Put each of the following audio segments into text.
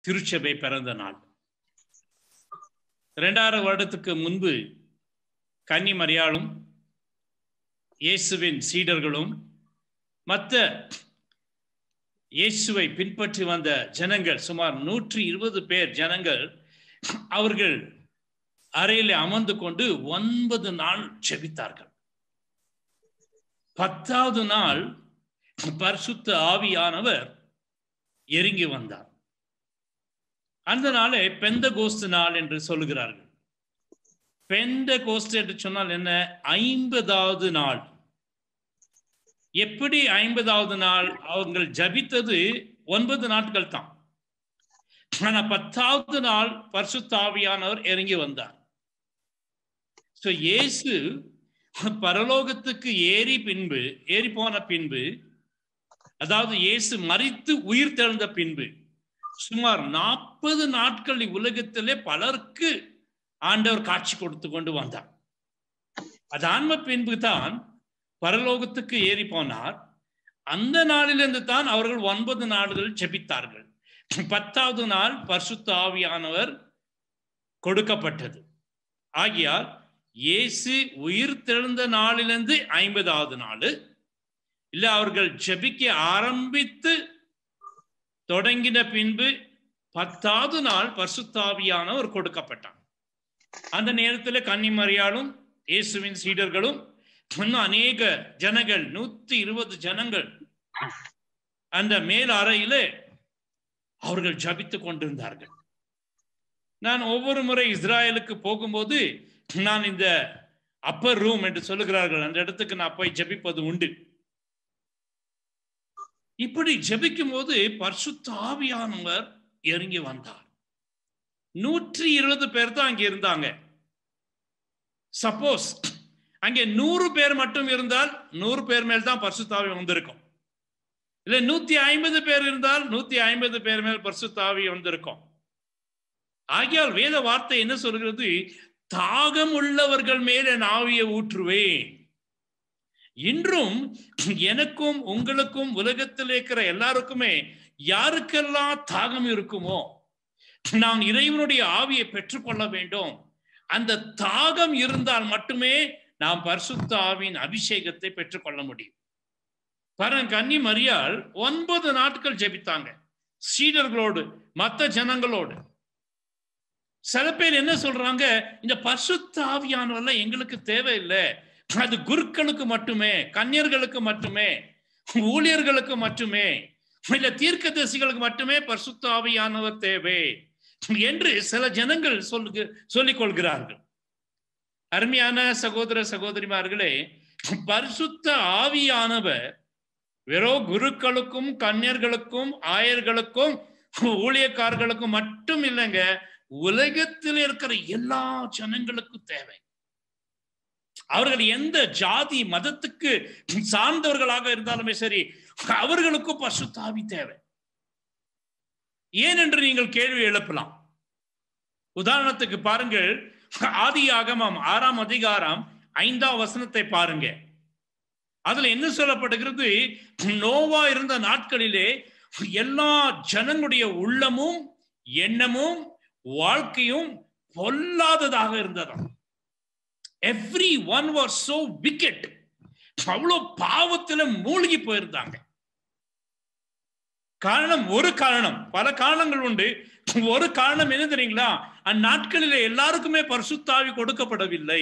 திருச்சபை பிறந்த நாள் இரண்டாயிரம் வருடத்துக்கு முன்பு கன்னி மரியாளும் இயேசுவின் சீடர்களும் மற்ற இயேசுவை பின்பற்றி வந்த ஜனங்கள் சுமார் நூற்றி இருபது பேர் ஜனங்கள் அவர்கள் அறையில் அமர்ந்து கொண்டு ஒன்பது நாள் செபித்தார்கள் பத்தாவது நாள் பரிசுத்த ஆவியானவர் இறங்கி வந்தார் அந்த நாளை பெந்த கோஸ்து நாள் என்று சொல்லுகிறார்கள் பெந்த கோஸ்து என்று சொன்னால் என்ன ஐம்பதாவது நாள் எப்படி ஐம்பதாவது நாள் அவங்கள் ஜபித்தது ஒன்பது நாட்கள் தான் ஆனா பத்தாவது நாள் பரிசுத்தாவியானவர் இறங்கி வந்தார் சோ இயேசு பரலோகத்துக்கு ஏறி பின்பு ஏறி போன பின்பு அதாவது இயேசு மறித்து உயிர் தெழுந்த பின்பு சுமார் நாற்பது நாட்கள் உலகத்திலே பலருக்கு ஆண்டவர் காட்சி கொடுத்து கொண்டு வந்தார் அது ஆன்ம பின்பு தான் பரலோகத்துக்கு ஏறி போனார் அந்த நாளிலிருந்து தான் அவர்கள் ஒன்பது நாடுகள் ஜெபித்தார்கள் பத்தாவது நாள் பரிசுத்த ஆவியானவர் கொடுக்கப்பட்டது ஆகியால் இயேசு உயிர் தெழுந்த நாளிலிருந்து ஐம்பதாவது நாள் இல்ல அவர்கள் ஜெபிக்க ஆரம்பித்து தொடங்கின பின்பு பத்தாவது நாள் பரிசுத்தாவியானவர் கொடுக்கப்பட்டான் அந்த நேரத்தில் கன்னிமரியாலும் இயேசுவின் சீடர்களும் இன்னும் அநேக ஜனங்கள் நூத்தி இருபது ஜனங்கள் அந்த மேல் அறையில அவர்கள் ஜபித்துக் கொண்டிருந்தார்கள் நான் ஒவ்வொரு முறை இஸ்ராயலுக்கு போகும்போது நான் இந்த அப்பர் ரூம் என்று சொல்லுகிறார்கள் அந்த இடத்துக்கு நான் போய் ஜபிப்பது உண்டு இப்படி ஜபிக்கும் போது பரிசுத்த ஆவியானவர் இறங்கி வந்தார் நூற்றி இருபது பேர் தான் அங்க இருந்தாங்க சப்போஸ் அங்கே நூறு பேர் மட்டும் இருந்தால் நூறு பேர் மேல் தான் பரிசுத்தாவி வந்திருக்கும் இல்ல நூத்தி ஐம்பது பேர் இருந்தால் நூத்தி ஐம்பது பேர் மேல் பரிசுத்தாவி வந்திருக்கும் ஆகியால் வேத வார்த்தை என்ன சொல்கிறது தாகம் உள்ளவர்கள் மேல என் ஆவியை ஊற்றுவேன் இன்றும் எனக்கும் உங்களுக்கும் உலகத்தில் இருக்கிற எல்லாருக்குமே யாருக்கெல்லாம் தாகம் இருக்குமோ நான் இறைவனுடைய ஆவியை பெற்றுக்கொள்ள வேண்டும் அந்த தாகம் இருந்தால் மட்டுமே நாம் பரிசுத்த ஆவியின் அபிஷேகத்தை பெற்றுக்கொள்ள முடியும் பாருங்க கன்னி மரியால் ஒன்பது நாட்கள் ஜெபித்தாங்க சீடர்களோடு மற்ற ஜனங்களோடு சில பேர் என்ன சொல்றாங்க இந்த பரிசுத்த ஆவியானவர்ல எங்களுக்கு தேவையில்லை அது குருக்களுக்கு மட்டுமே கன்னியர்களுக்கு மட்டுமே ஊழியர்களுக்கு மட்டுமே இல்ல தீர்க்க தரிசிகளுக்கு மட்டுமே பரிசுத்த ஆவியானவர் தேவை என்று சில ஜனங்கள் சொல்லு சொல்லிக் கொள்கிறார்கள் அருமையான சகோதர சகோதரிமார்களே பரிசுத்த ஆவியானவர் வெறும் குருக்களுக்கும் கன்னியர்களுக்கும் ஆயர்களுக்கும் ஊழியக்காரர்களுக்கும் மட்டும் இல்லைங்க உலகத்தில் இருக்கிற எல்லா ஜனங்களுக்கும் தேவை அவர்கள் எந்த ஜாதி மதத்துக்கு சார்ந்தவர்களாக இருந்தாலுமே சரி அவர்களுக்கும் பசுத்தாவி தேவை ஏன் என்று நீங்கள் கேள்வி எழுப்பலாம் உதாரணத்துக்கு பாருங்கள் ஆதி ஆகமம் ஆறாம் அதிகாரம் ஐந்தாம் வசனத்தை பாருங்க அதுல என்ன சொல்லப்படுகிறது நோவா இருந்த நாட்களிலே எல்லா ஜனங்களுடைய உள்ளமும் எண்ணமும் வாழ்க்கையும் பொல்லாததாக இருந்ததாம் everyone was so wicked அவ்வளோ பாவத்துல மூழ்கி போயிருந்தாங்க காரணம் ஒரு காரணம் பல காரணங்கள் உண்டு ஒரு காரணம் என்ன தெரியுங்களா அந்நாட்களில் எல்லாருக்குமே பரிசுத்தாவி கொடுக்கப்படவில்லை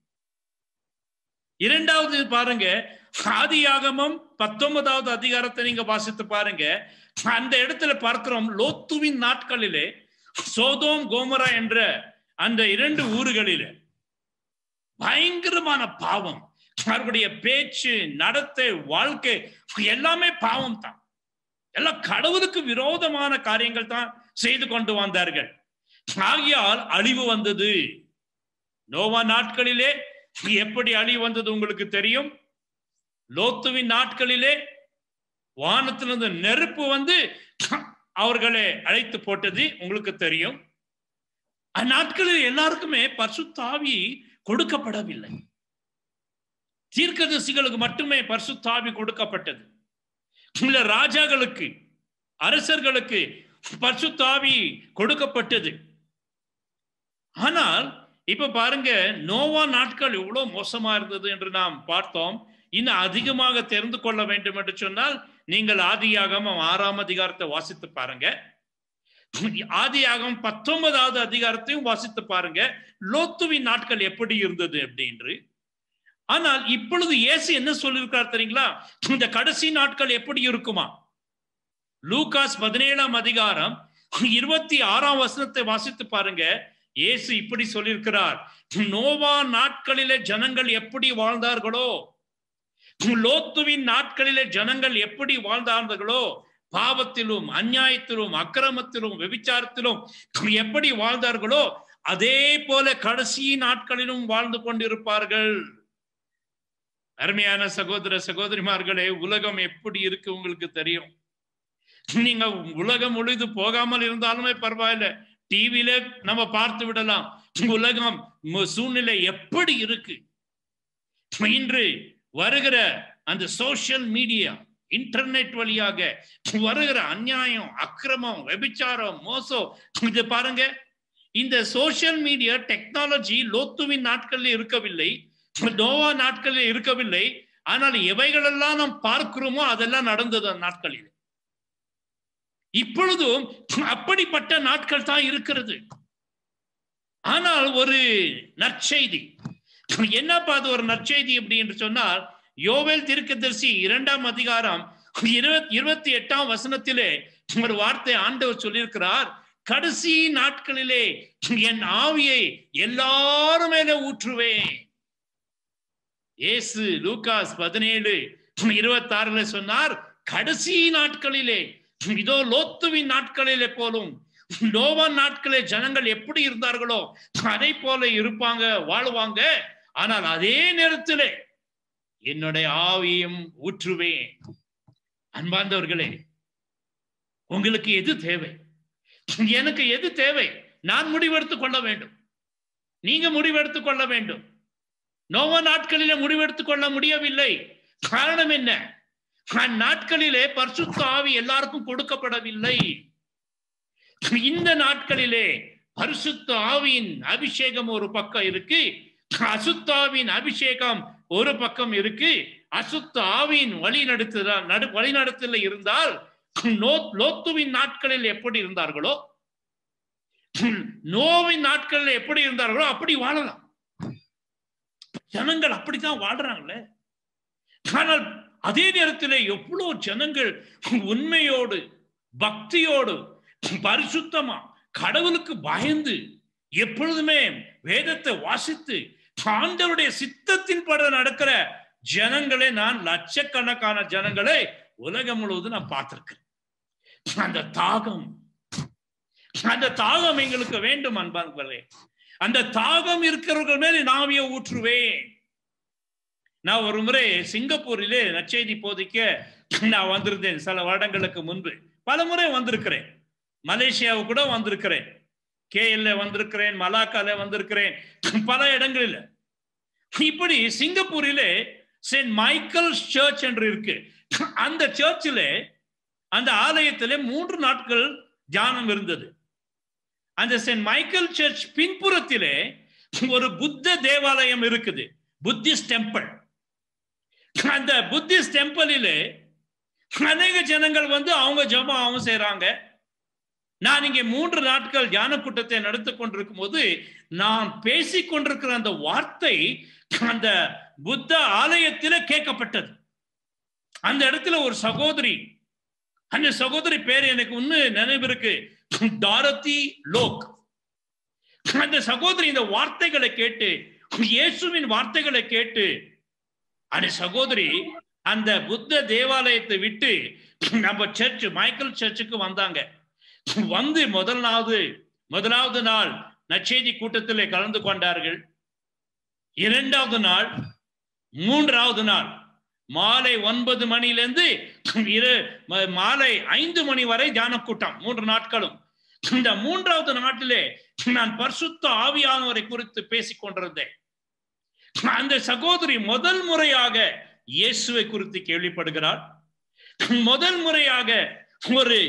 இரண்டாவது பாருங்க ஆதியாகமம் பத்தொன்பதாவது அதிகாரத்தை நீங்க வாசித்து பாருங்க அந்த இடத்துல பார்க்கிறோம் லோத்துவின் நாட்களிலே சோதோம் கோமரா என்ற அந்த இரண்டு ஊர்களிலே பயங்கரமான பாவம் அவர்களுடைய பேச்சு நடத்தை வாழ்க்கை எல்லாமே பாவம் தான் எல்லாம் கடவுளுக்கு விரோதமான காரியங்கள் தான் செய்து கொண்டு வந்தார்கள் ஆகியால் அழிவு வந்தது நோவா நாட்களிலே எப்படி அழிவு வந்தது உங்களுக்கு தெரியும் லோத்துவின் நாட்களிலே வானத்திலிருந்து நெருப்பு வந்து அவர்களை அழைத்து போட்டது உங்களுக்கு தெரியும் அந்நாட்களில் எல்லாருக்குமே பரிசுத்தாவி கொடுக்கப்படவில்லை தீர்க்கதரிசிகளுக்கு மட்டுமே பரிசுத்தாவி கொடுக்கப்பட்டது இல்ல ராஜாக்களுக்கு அரசர்களுக்கு பரிசுத்தாவி கொடுக்கப்பட்டது ஆனால் இப்ப பாருங்க நோவா நாட்கள் எவ்வளவு மோசமா இருந்தது என்று நாம் பார்த்தோம் இன்னும் அதிகமாக தெரிந்து கொள்ள வேண்டும் என்று சொன்னால் நீங்கள் ஆதியாகமம் ஆறாம் அதிகாரத்தை வாசித்து பாருங்க ஆதியாகம் பத்தொன்பதாவது அதிகாரத்தையும் வாசித்து பாருங்க லோத்துவின் நாட்கள் எப்படி இருந்தது அப்படின்னு ஆனால் இப்பொழுது இயேசு என்ன சொல்லியிருக்கார் தெரியுங்களா இந்த கடைசி நாட்கள் எப்படி இருக்குமா லூகாஸ் பதினேழாம் அதிகாரம் இருபத்தி ஆறாம் வசனத்தை வாசித்து பாருங்க இயேசு இப்படி சொல்லியிருக்கிறார் நோவா நாட்களிலே ஜனங்கள் எப்படி வாழ்ந்தார்களோ லோத்துவின் நாட்களிலே ஜனங்கள் எப்படி வாழ்ந்தார்களோ பாவத்திலும் அந்நியாயத்திலும் அக்கிரமத்திலும் வெபிச்சாரத்திலும் எப்படி வாழ்ந்தார்களோ அதே போல கடைசி நாட்களிலும் வாழ்ந்து கொண்டிருப்பார்கள் அருமையான சகோதர சகோதரிமார்களே உலகம் எப்படி இருக்கு உங்களுக்கு தெரியும் நீங்க உலகம் முழுது போகாமல் இருந்தாலுமே பரவாயில்ல டிவியில நம்ம பார்த்து விடலாம் உலகம் சூழ்நிலை எப்படி இருக்கு இன்று வருகிற அந்த சோசியல் மீடியா இன்டர்நெட் வழியாக வருகிற அநியாயம் அக்கிரமம் வெபிச்சாரம் மோசம் இது பாருங்க இந்த சோசியல் மீடியா டெக்னாலஜி லோத்துவின் நாட்களில் இருக்கவில்லை நோவா நாட்களில் இருக்கவில்லை ஆனால் எவைகளெல்லாம் நாம் பார்க்கிறோமோ அதெல்லாம் நடந்தது அந்த நாட்களில் இப்பொழுதும் அப்படிப்பட்ட நாட்கள் தான் இருக்கிறது ஆனால் ஒரு நற்செய்தி என்னப்பா அது ஒரு நற்செய்தி அப்படி என்று சொன்னால் யோவேல் திருக்கதர்சி இரண்டாம் அதிகாரம் இருபத்தி இருபத்தி எட்டாம் வசனத்திலே ஒரு வார்த்தை ஆண்டவர் சொல்லியிருக்கிறார் கடைசி நாட்களிலே என் ஆவியை எல்லாரும் மேல ஊற்றுவேன் ஏசு லூகாஸ் பதினேழு இருபத்தி ஆறுல சொன்னார் கடைசி நாட்களிலே இதோ லோத்துவின் நாட்களிலே போலும் நோவான் நாட்களே ஜனங்கள் எப்படி இருந்தார்களோ அதை போல இருப்பாங்க வாழுவாங்க ஆனால் அதே நேரத்திலே என்னுடைய ஆவியும் ஊற்றுவேன் அன்பார்ந்தவர்களே உங்களுக்கு எது தேவை எனக்கு எது தேவை நான் முடிவெடுத்துக் கொள்ள வேண்டும் நீங்க முடிவெடுத்துக் கொள்ள வேண்டும் நோவ நாட்களிலே முடிவெடுத்துக் கொள்ள முடியவில்லை காரணம் என்ன அந்நாட்களிலே பரிசுத்த ஆவி எல்லாருக்கும் கொடுக்கப்படவில்லை இந்த நாட்களிலே பரிசுத்த ஆவியின் அபிஷேகம் ஒரு பக்கம் இருக்கு அசுத்தாவின் அபிஷேகம் ஒரு பக்கம் இருக்கு அசுத்த ஆவியின் வழி நடத்துதா நடு வழிநடத்தல இருந்தால் லோத்துவின் நாட்களில் எப்படி இருந்தார்களோ நோவின் நாட்களில் எப்படி இருந்தார்களோ அப்படி வாழலாம் ஜனங்கள் அப்படித்தான் வாழ்றாங்களே ஆனால் அதே நேரத்தில் எவ்வளவு ஜனங்கள் உண்மையோடு பக்தியோடு பரிசுத்தமா கடவுளுக்கு பயந்து எப்பொழுதுமே வேதத்தை வாசித்து ஆண்டவருடைய சித்தத்தின் பட நடக்கிற ஜனங்களை நான் லட்சக்கணக்கான ஜனங்களை உலகம் முழுவதும் நான் பார்த்திருக்கிறேன் அந்த தாகம் அந்த தாகம் எங்களுக்கு வேண்டும் அன்பார்களே அந்த தாகம் இருக்கிறவர்கள் மேலே நாவிய ஊற்றுவேன் நான் ஒரு முறை சிங்கப்பூரிலே நச்செய்தி போதிக்க நான் வந்திருந்தேன் சில வருடங்களுக்கு முன்பு பல முறை வந்திருக்கிறேன் மலேசியாவுக்கு கூட வந்திருக்கிறேன் கேஎல்ல வந்திருக்கிறேன் மலாக்கால வந்திருக்கிறேன் பல இடங்களில் இப்படி சிங்கப்பூரிலே சென்ட் மைக்கேல் சர்ச் என்று இருக்கு அந்த சர்ச்சில் அந்த ஆலயத்திலே மூன்று நாட்கள் தியானம் இருந்தது அந்த சென்ட் மைக்கேல் சர்ச் பின்புறத்திலே ஒரு புத்த தேவாலயம் இருக்குது புத்திஸ்ட் டெம்பிள் அந்த புத்திஸ்ட் டெம்பிளிலே அநேக ஜனங்கள் வந்து அவங்க ஜபம் செய்யறாங்க நான் இங்கே மூன்று நாட்கள் தியான கூட்டத்தை நடத்தி கொண்டிருக்கும் போது நான் பேசிக் கொண்டிருக்கிற அந்த வார்த்தை அந்த புத்த ஆலயத்தில கேட்கப்பட்டது அந்த இடத்துல ஒரு சகோதரி அந்த சகோதரி பேர் எனக்கு இன்னும் நினைவு இருக்கு டாரதி லோக் அந்த சகோதரி இந்த வார்த்தைகளை கேட்டு இயேசுவின் வார்த்தைகளை கேட்டு அந்த சகோதரி அந்த புத்த தேவாலயத்தை விட்டு நம்ம சர்ச் மைக்கேல் சர்ச்சுக்கு வந்தாங்க வந்து முதலாவது முதலாவது நாள் நச்செய்தி கூட்டத்திலே கலந்து கொண்டார்கள் இரண்டாவது நாள் மூன்றாவது நாள் மாலை ஒன்பது மணியிலிருந்து இரு மாலை ஐந்து மணி வரை தியான கூட்டம் மூன்று நாட்களும் இந்த மூன்றாவது நாட்டிலே நான் பரிசுத்த ஆவியானவரை குறித்து பேசிக் கொண்டிருந்தேன் அந்த சகோதரி முதல் முறையாக இயேசுவை குறித்து கேள்விப்படுகிறார் முதல் முறையாக ஒரு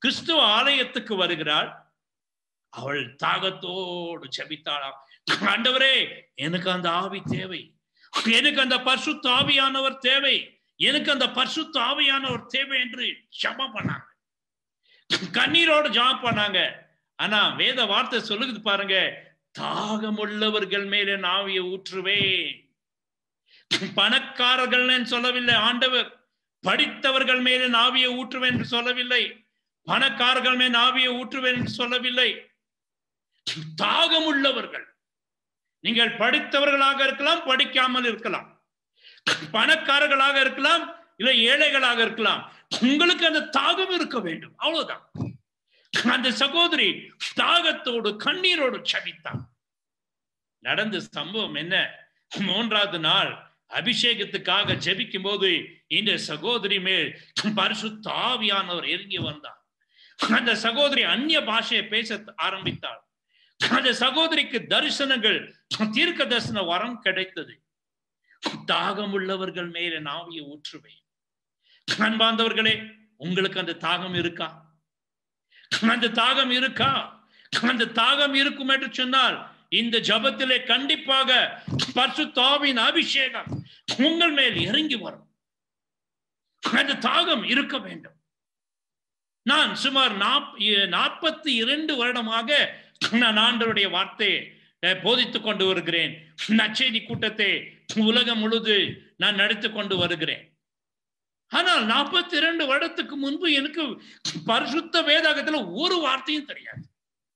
கிறிஸ்துவ ஆலயத்துக்கு வருகிறாள் அவள் தாகத்தோடு ஜெபித்தாளாம் ஆண்டவரே எனக்கு அந்த ஆவி தேவை எனக்கு அந்த பரிசுத்த ஆவியானவர் தேவை எனக்கு அந்த பரிசுத்த ஆவியானவர் தேவை என்று ஜபம் பண்ணாங்க கண்ணீரோடு ஜபம் பண்ணாங்க ஆனா வேத வார்த்தை சொல்லுது பாருங்க தாகமுள்ளவர்கள் மேலே ஆவியை ஊற்றுவேன் பணக்காரர்கள் சொல்லவில்லை ஆண்டவர் படித்தவர்கள் மேலே ஆவியை ஊற்றுவேன் என்று சொல்லவில்லை பணக்காரர்கள் மேல் ஆவியை ஊற்றுவேன் என்று சொல்லவில்லை தாகம் உள்ளவர்கள் நீங்கள் படித்தவர்களாக இருக்கலாம் படிக்காமல் இருக்கலாம் பணக்காரர்களாக இருக்கலாம் இல்லை ஏழைகளாக இருக்கலாம் உங்களுக்கு அந்த தாகம் இருக்க வேண்டும் அவ்வளவுதான் அந்த சகோதரி தாகத்தோடு கண்ணீரோடு சபித்தான் நடந்த சம்பவம் என்ன மூன்றாவது நாள் அபிஷேகத்துக்காக ஜெபிக்கும் போது இந்த சகோதரி மேல் பரிசு தாவியானவர் இறங்கி வந்தார் அந்த சகோதரி அந்நிய பாஷையை பேச ஆரம்பித்தாள் அந்த சகோதரிக்கு தரிசனங்கள் தீர்க்க தரிசன வரம் கிடைத்தது தாகம் உள்ளவர்கள் மேல நாவிய ஊற்றுவேன் அன்பாந்தவர்களே உங்களுக்கு அந்த தாகம் இருக்கா அந்த தாகம் இருக்கா அந்த தாகம் இருக்கும் என்று சொன்னால் இந்த ஜபத்திலே கண்டிப்பாக பர்சு தாவின் அபிஷேகம் உங்கள் மேல் இறங்கி வரும் அந்த தாகம் இருக்க வேண்டும் நான் சுமார் நாற்பத்தி இரண்டு வருடமாக நான் ஆண்டவருடைய வார்த்தையை போதித்துக் கொண்டு வருகிறேன் நச்செய்தி கூட்டத்தை உலகம் முழுது நான் நடத்தி கொண்டு வருகிறேன் ஆனால் நாற்பத்தி இரண்டு வருடத்துக்கு முன்பு எனக்கு பரிசுத்த வேதாகத்துல ஒரு வார்த்தையும் தெரியாது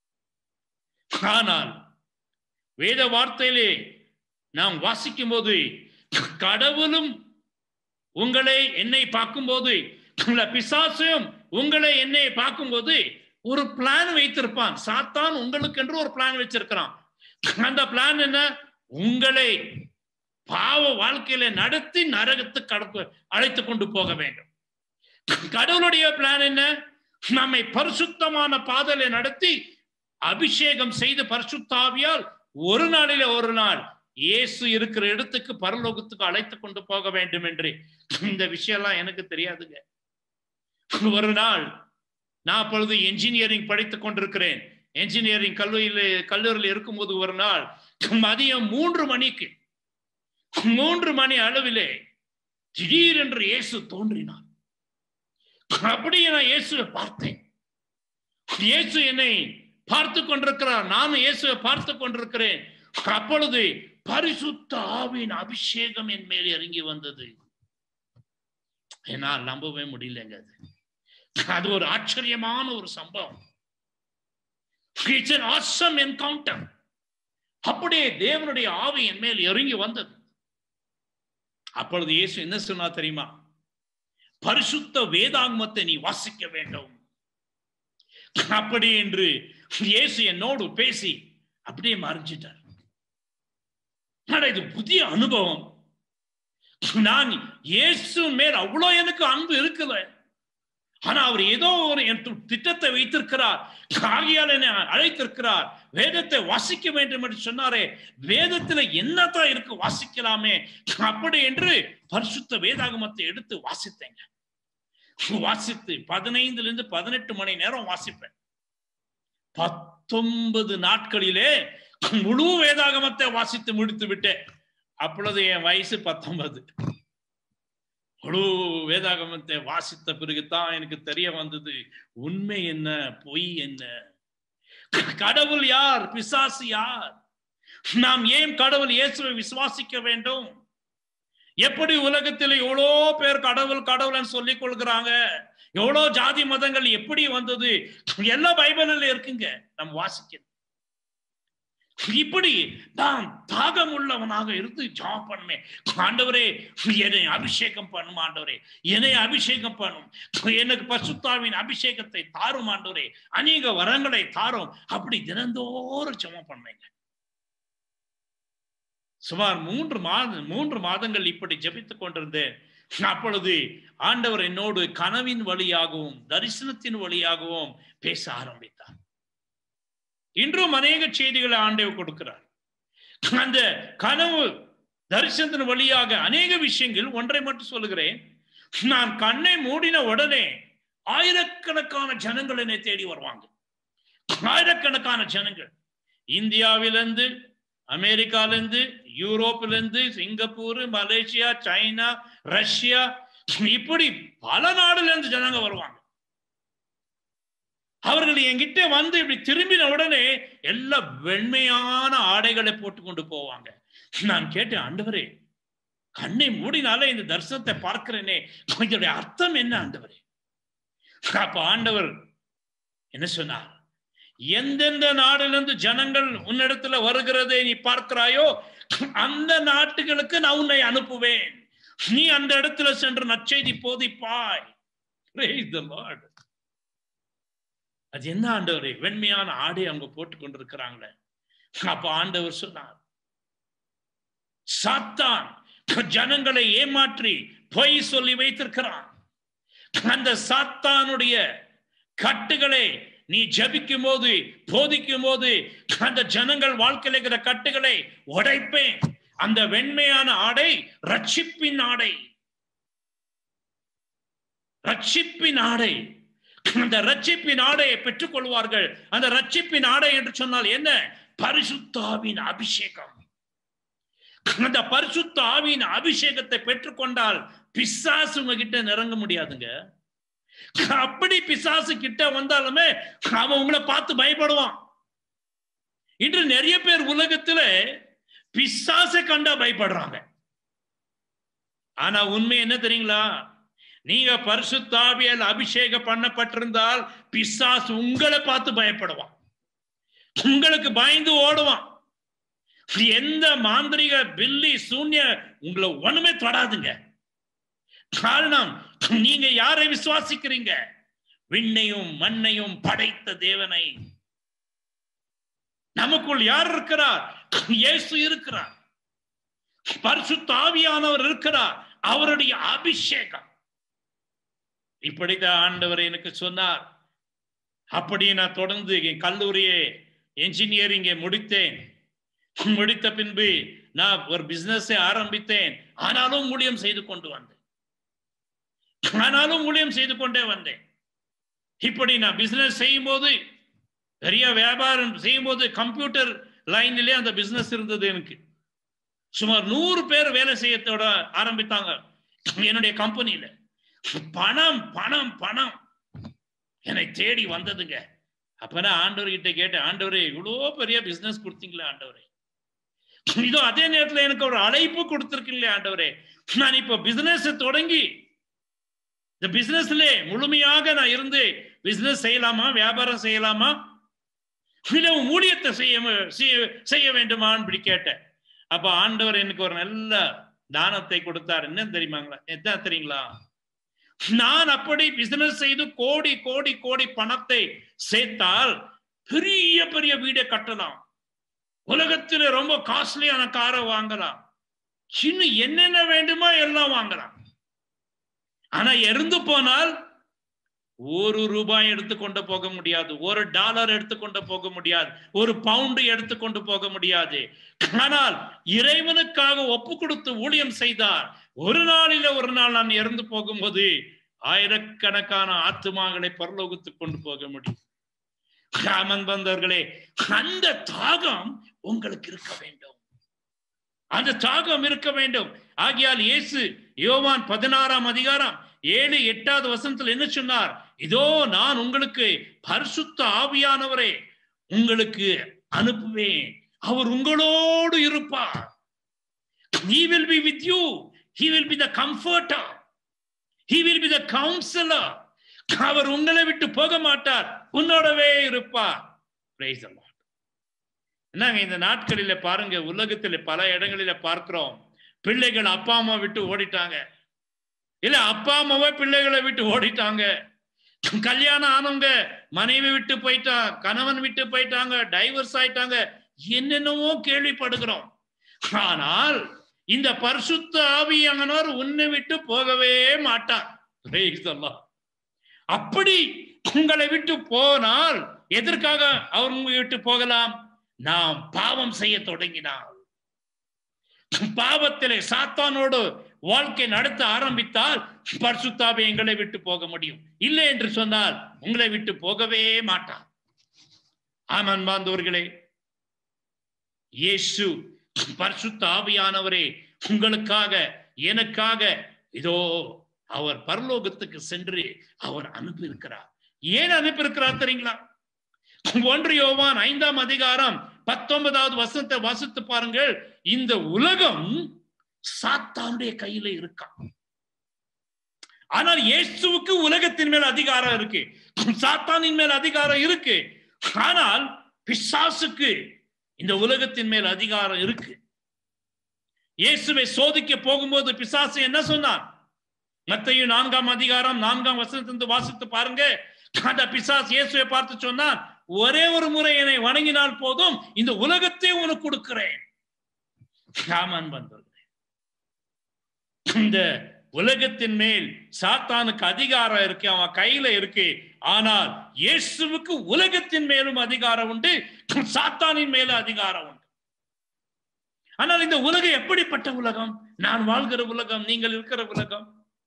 ஆனால் வேத வார்த்தையிலே நாம் வாசிக்கும் போது கடவுளும் உங்களை என்னை பார்க்கும்போது பிசாசையும் உங்களை என்னை பார்க்கும்போது ஒரு பிளான் வைத்திருப்பான் சாத்தான் உங்களுக்கு என்று ஒரு பிளான் வச்சிருக்கிறான் அந்த பிளான் என்ன உங்களை பாவ வாழ்க்கையில நடத்தி நரகத்து கடப்பு அழைத்து கொண்டு போக வேண்டும் கடவுளுடைய பிளான் என்ன நம்மை பரிசுத்தமான பாதலை நடத்தி அபிஷேகம் செய்து பரிசுத்தாவியால் ஒரு நாளில ஒரு நாள் இயேசு இருக்கிற இடத்துக்கு பரலோகத்துக்கு அழைத்து கொண்டு போக வேண்டும் என்று இந்த விஷயம்லாம் எனக்கு தெரியாதுங்க ஒரு நாள் நான் அப்பொழுது என்ஜினியரிங் படித்துக் கொண்டிருக்கிறேன் என்ஜினியரிங் கல்லூரியில் கல்லூரியில் இருக்கும்போது ஒரு நாள் மதியம் மூன்று மணிக்கு மூன்று மணி அளவிலே திடீரென்று இயேசு தோன்றினார் அப்படியே நான் இயேசுவை பார்த்தேன் இயேசு என்னை பார்த்து கொண்டிருக்கிறார் நானும் இயேசுவை பார்த்து கொண்டிருக்கிறேன் அப்பொழுது பரிசுத்த ஆவின் அபிஷேகம் என் மேல் இறங்கி வந்தது என்னால் நம்பவே முடியலங்க அது அது ஒரு ஆச்சரியமான ஒரு சம்பவம் இட்ஸ் an awesome encounter அப்படியே தேவனுடைய ஆவி என் மேல் இறங்கி வந்தது அப்பொழுது இயேசு என்ன சொன்னா தெரியுமா பரிசுத்த வேதாங்கமத்தை நீ வாசிக்க வேண்டும் அப்படி என்று இயேசு என்னோடு பேசி அப்படியே மறைஞ்சிட்டார் இது புதிய அனுபவம் நான் இயேசு மேல் அவ்வளோ எனக்கு அன்பு இருக்குல்ல ஆனா அவர் ஏதோ ஒரு திட்டத்தை வைத்திருக்கிறார் ஆகியால் என்னை அழைத்திருக்கிறார் வேதத்தை வாசிக்க வேண்டும் என்று சொன்னாரே வேதத்துல என்னதான் இருக்கு வாசிக்கலாமே அப்படி என்று பரிசுத்த வேதாகமத்தை எடுத்து வாசித்தேங்க வாசித்து பதினைந்துல இருந்து பதினெட்டு மணி நேரம் வாசிப்பேன் பத்தொன்பது நாட்களிலே முழு வேதாகமத்தை வாசித்து முடித்து விட்டேன் அப்பொழுது என் வயசு பத்தொன்பது முழு வேதாகமத்தை வாசித்த பிறகுதான் எனக்கு தெரிய வந்தது உண்மை என்ன பொய் என்ன கடவுள் யார் பிசாசு யார் நாம் ஏன் கடவுள் இயேசுவை விசுவாசிக்க வேண்டும் எப்படி உலகத்தில் எவ்வளோ பேர் கடவுள் கடவுள்னு சொல்லிக் கொள்கிறாங்க எவ்வளோ ஜாதி மதங்கள் எப்படி வந்தது எல்லாம் பைபிளில் இருக்குங்க நம்ம வாசிக்கணும் இப்படி நான் தாகம் உள்ளவனாக இருந்து ஜாப் பண்ணுவேன் ஆண்டவரே என்னை அபிஷேகம் பண்ணும் ஆண்டவரே என்னை அபிஷேகம் பண்ணும் எனக்கு பசுத்தாவின் அபிஷேகத்தை தாரும் ஆண்டவரே அநேக வரங்களை தாரும் அப்படி தினந்தோறும் ஜெபம் பண்ணுவேங்க சுமார் மூன்று மாத மூன்று மாதங்கள் இப்படி ஜெபித்துக் கொண்டிருந்தேன் அப்பொழுது ஆண்டவர் என்னோடு கனவின் வழியாகவும் தரிசனத்தின் வழியாகவும் பேச ஆரம்பித்தார் இன்றும் அநேக செய்திகளை ஆண்டவர் கொடுக்கிறார் அந்த கனவு தரிசனத்தின் வழியாக அநேக விஷயங்கள் ஒன்றை மட்டும் சொல்லுகிறேன் நான் கண்ணை மூடின உடனே ஆயிரக்கணக்கான ஜனங்கள் என்னை தேடி வருவாங்க ஆயிரக்கணக்கான ஜனங்கள் இந்தியாவிலிருந்து அமெரிக்காவிலிருந்து யூரோப்பிலிருந்து சிங்கப்பூர் மலேசியா சைனா ரஷ்யா இப்படி பல நாடுல இருந்து ஜனங்க வருவாங்க அவர்கள் என்கிட்ட வந்து இப்படி திரும்பின உடனே எல்லா வெண்மையான ஆடைகளை போட்டு கொண்டு போவாங்க நான் கேட்டேன் ஆண்டவரே கண்ணை மூடினாலே இந்த தரிசனத்தை பார்க்கிறேனே இதோடைய அர்த்தம் என்ன ஆண்டவரே அப்ப ஆண்டவர் என்ன சொன்னார் எந்தெந்த நாடுலேருந்து ஜனங்கள் உன்னிடத்துல வருகிறதை நீ பார்க்கிறாயோ அந்த நாட்டுகளுக்கு நான் உன்னை அனுப்புவேன் நீ அந்த இடத்துல சென்று நற்செய்தி போதிப்பாய் Praise the Lord. அது என்ன ஆண்டவரே வெண்மையான ஆடை அவங்க போட்டு கொண்டிருக்கிறாங்களே அப்ப ஆண்டவர் சொன்னார் சாத்தான் ஜனங்களை ஏமாற்றி பொய் சொல்லி வைத்திருக்கிறான் அந்த சாத்தானுடைய கட்டுகளை நீ ஜபிக்கும் போது போதிக்கும் போது அந்த ஜனங்கள் வாழ்க்கையில் இருக்கிற கட்டுகளை உடைப்பேன் அந்த வெண்மையான ஆடை ரட்சிப்பின் ஆடை ரட்சிப்பின் ஆடை அந்த ரட்சிப்பின் ஆடையை பெற்றுக் கொள்வார்கள் அந்த ரட்சிப்பின் ஆடை என்று சொன்னால் என்ன பரிசுத்தாவின் அபிஷேகம் அந்த பரிசுத்த ஆவியின் அபிஷேகத்தை பெற்றுக்கொண்டால் பிசாசு உங்ககிட்ட நெருங்க முடியாதுங்க அப்படி பிசாசு கிட்ட வந்தாலுமே அவன் உங்களை பார்த்து பயப்படுவான் இன்று நிறைய பேர் உலகத்துல பிசாசை கண்டா பயப்படுறாங்க ஆனா உண்மை என்ன தெரியுங்களா நீங்க பரிசுத்தாவியால் அபிஷேகம் பண்ணப்பட்டிருந்தால் பிசாசு உங்களை பார்த்து பயப்படுவான் உங்களுக்கு பயந்து ஓடுவான் எந்த மாந்திரிக பில்லி சூன்ய உங்களை ஒண்ணுமே தொடாதுங்க காரணம் நீங்க யாரை விசுவாசிக்கிறீங்க விண்ணையும் மண்ணையும் படைத்த தேவனை நமக்குள் யார் இருக்கிறார் இயேசு இருக்கிறார் பரிசுத்த ஆவியானவர் இருக்கிறார் அவருடைய அபிஷேகம் இப்படித்தான் ஆண்டவர் எனக்கு சொன்னார் அப்படி நான் தொடர்ந்து என் கல்லூரியை என்ஜினியரிங்கை முடித்தேன் முடித்த பின்பு நான் ஒரு பிசினஸை ஆரம்பித்தேன் ஆனாலும் ஊழியம் செய்து கொண்டு வந்தேன் ஆனாலும் ஊழியம் செய்து கொண்டே வந்தேன் இப்படி நான் பிசினஸ் செய்யும் போது பெரிய வியாபாரம் செய்யும் போது கம்ப்யூட்டர் லைன்லயே அந்த பிசினஸ் இருந்தது எனக்கு சுமார் நூறு பேர் வேலை செய்யத்தோட ஆரம்பித்தாங்க என்னுடைய கம்பெனியில பணம் பணம் பணம் என்னை தேடி வந்ததுங்க அப்பனா ஆண்டவர் கிட்ட கேட்டேன் ஆண்டவரே இவ்வளோ பெரிய பிசினஸ் கொடுத்தீங்களே ஆண்டவரே இதோ அதே நேரத்துல எனக்கு ஒரு அழைப்பு கொடுத்திருக்கீங்களே ஆண்டவரே நான் இப்ப பிசினஸ் தொடங்கி இந்த பிசினஸ்ல முழுமையாக நான் இருந்து பிசினஸ் செய்யலாமா வியாபாரம் செய்யலாமா இல்ல ஊழியத்தை செய்ய செய்ய வேண்டுமான்னு இப்படி கேட்டேன் அப்ப ஆண்டவர் எனக்கு ஒரு நல்ல தானத்தை கொடுத்தார் என்ன தெரியுமாங்களா என்ன தெரியுங்களா நான் அப்படி பிசினஸ் செய்து கோடி கோடி கோடி பணத்தை சேர்த்தால் பெரிய பெரிய வீடை கட்டலாம் உலகத்துல ரொம்ப காஸ்ட்லியான காரை வாங்கலாம் இன்னும் என்னென்ன வேண்டுமோ எல்லாம் வாங்கலாம் ஆனா இறந்து போனால் ஒரு ரூபாய் எடுத்துக்கொண்டு போக முடியாது ஒரு டாலர் எடுத்துக்கொண்டு போக முடியாது ஒரு பவுண்டு எடுத்துக்கொண்டு போக முடியாது ஆனால் இறைவனுக்காக ஒப்பு கொடுத்து ஊழியம் செய்தார் ஒரு நாளில ஒரு நாள் நான் இறந்து போகும்போது ஆயிரக்கணக்கான ஆத்துமாகளை பரலோகத்துக்கு கொண்டு போக முடியும் ராமன் பந்தவர்களே அந்த தாகம் உங்களுக்கு இருக்க வேண்டும் அந்த தாகம் இருக்க வேண்டும் ஆகியால் இயேசு யோவான் பதினாறாம் அதிகாரம் ஏழு எட்டாவது வசனத்தில் என்ன சொன்னார் இதோ நான் உங்களுக்கு பரிசுத்த ஆவியானவரே உங்களுக்கு அனுப்புவேன் அவர் உங்களோடு இருப்பார் he will be with you he will be the comforter he will be the counselor அவர் உங்களை விட்டு போக மாட்டார் உன்னோடவே இருப்பார் Praise the Lord. என்னங்க இந்த நாட்களில பாருங்க உலகத்துல பல இடங்களில பார்க்கிறோம் பிள்ளைகள் அப்பா அம்மா விட்டு ஓடிட்டாங்க இல்ல அப்பா அம்மாவே பிள்ளைகளை விட்டு ஓடிட்டாங்க கல்யாணம் ஆனவங்க மனைவி விட்டு போயிட்டா கணவன் விட்டு போயிட்டாங்க டைவர்ஸ் ஆயிட்டாங்க என்னென்னவோ கேள்விப்படுகிறோம் ஆனால் இந்த பரிசுத்த ஆவியானவர் உன்னை விட்டு போகவே மாட்டார் Praise the Lord. அப்படி உங்களை விட்டு போனால் எதற்காக அவர் உங்களை விட்டு போகலாம் நாம் பாவம் செய்ய தொடங்கினால் பாவத்திலே சாத்தானோடு வாழ்க்கை நடத்த ஆரம்பித்தால் பரிசுத்தாவை எங்களை விட்டு போக முடியும் இல்லை என்று சொன்னால் உங்களை விட்டு போகவே மாட்டார் ஆமன் பாந்தவர்களே இயேசு பரிசுத்த ஆவியானவரே உங்களுக்காக எனக்காக இதோ அவர் பரலோகத்துக்கு சென்று அவர் அனுப்பியிருக்கிறார் ஏன் அனுப்பியிருக்கிறார் தெரியுங்களா ஒன்று யோவான் ஐந்தாம் அதிகாரம் பத்தொன்பதாவது வசனத்தை வாசித்து பாருங்கள் இந்த உலகம் சாத்தானுடைய கையில இருக்கான் ஆனால் இயேசுவுக்கு உலகத்தின் மேல் அதிகாரம் இருக்கு சாத்தானின் மேல் அதிகாரம் இருக்கு ஆனால் பிசாசுக்கு இந்த உலகத்தின் மேல் அதிகாரம் இருக்கு இயேசுவை சோதிக்க போகும்போது பிசாசு என்ன சொன்னான் மத்தையும் நான்காம் அதிகாரம் நான்காம் வசனத்திலிருந்து வாசித்து பாருங்க அந்த பிசாஸ் இயேசுவை பார்த்து சொன்னான் ஒரே ஒரு முறை என்னை வணங்கினால் போதும் இந்த உலகத்தை உனக்கு கொடுக்கிறேன் ராமன் வந்தது இந்த உலகத்தின் மேல் சாத்தானுக்கு அதிகாரம் இருக்கு அவன் கையில இருக்கு ஆனால் இயேசுவுக்கு உலகத்தின் மேலும் அதிகாரம் உண்டு சாத்தானின் மேலும் அதிகாரம் உண்டு ஆனால் இந்த உலகம் எப்படிப்பட்ட உலகம் நான் வாழ்கிற உலகம் நீங்கள் இருக்கிற உலகம்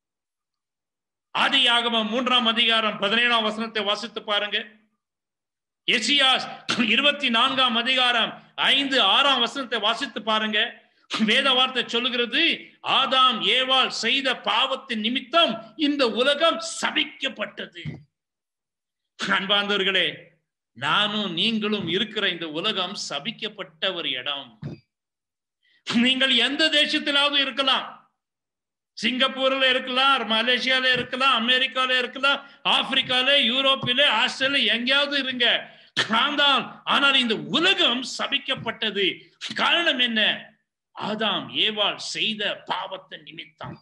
ஆதி ஆகமம் மூன்றாம் அதிகாரம் பதினேழாம் வசனத்தை வாசித்து பாருங்க எசியாஸ் இருபத்தி நான்காம் அதிகாரம் ஐந்து ஆறாம் வசனத்தை வாசித்து பாருங்க வேத வார்த்தை சொல்லுகிறது ஆதாம் ஏவாள் செய்த பாவத்தின் நிமித்தம் இந்த உலகம் சபிக்கப்பட்டது அன்பார்ந்தவர்களே நானும் நீங்களும் இருக்கிற இந்த உலகம் சபிக்கப்பட்ட ஒரு இடம் நீங்கள் எந்த தேசத்திலாவது இருக்கலாம் சிங்கப்பூர்ல இருக்கலாம் மலேசியால இருக்கலாம் அமெரிக்கால இருக்கலாம் ஆப்பிரிக்கால யூரோப்பில ஆஸ்திரேலியா எங்கேயாவது இருங்க ஆனால் ஆனால் இந்த உலகம் சபிக்கப்பட்டது காரணம் என்ன ஆதாம் ஏவாள் செய்த பாவத்தின் நிமித்தம்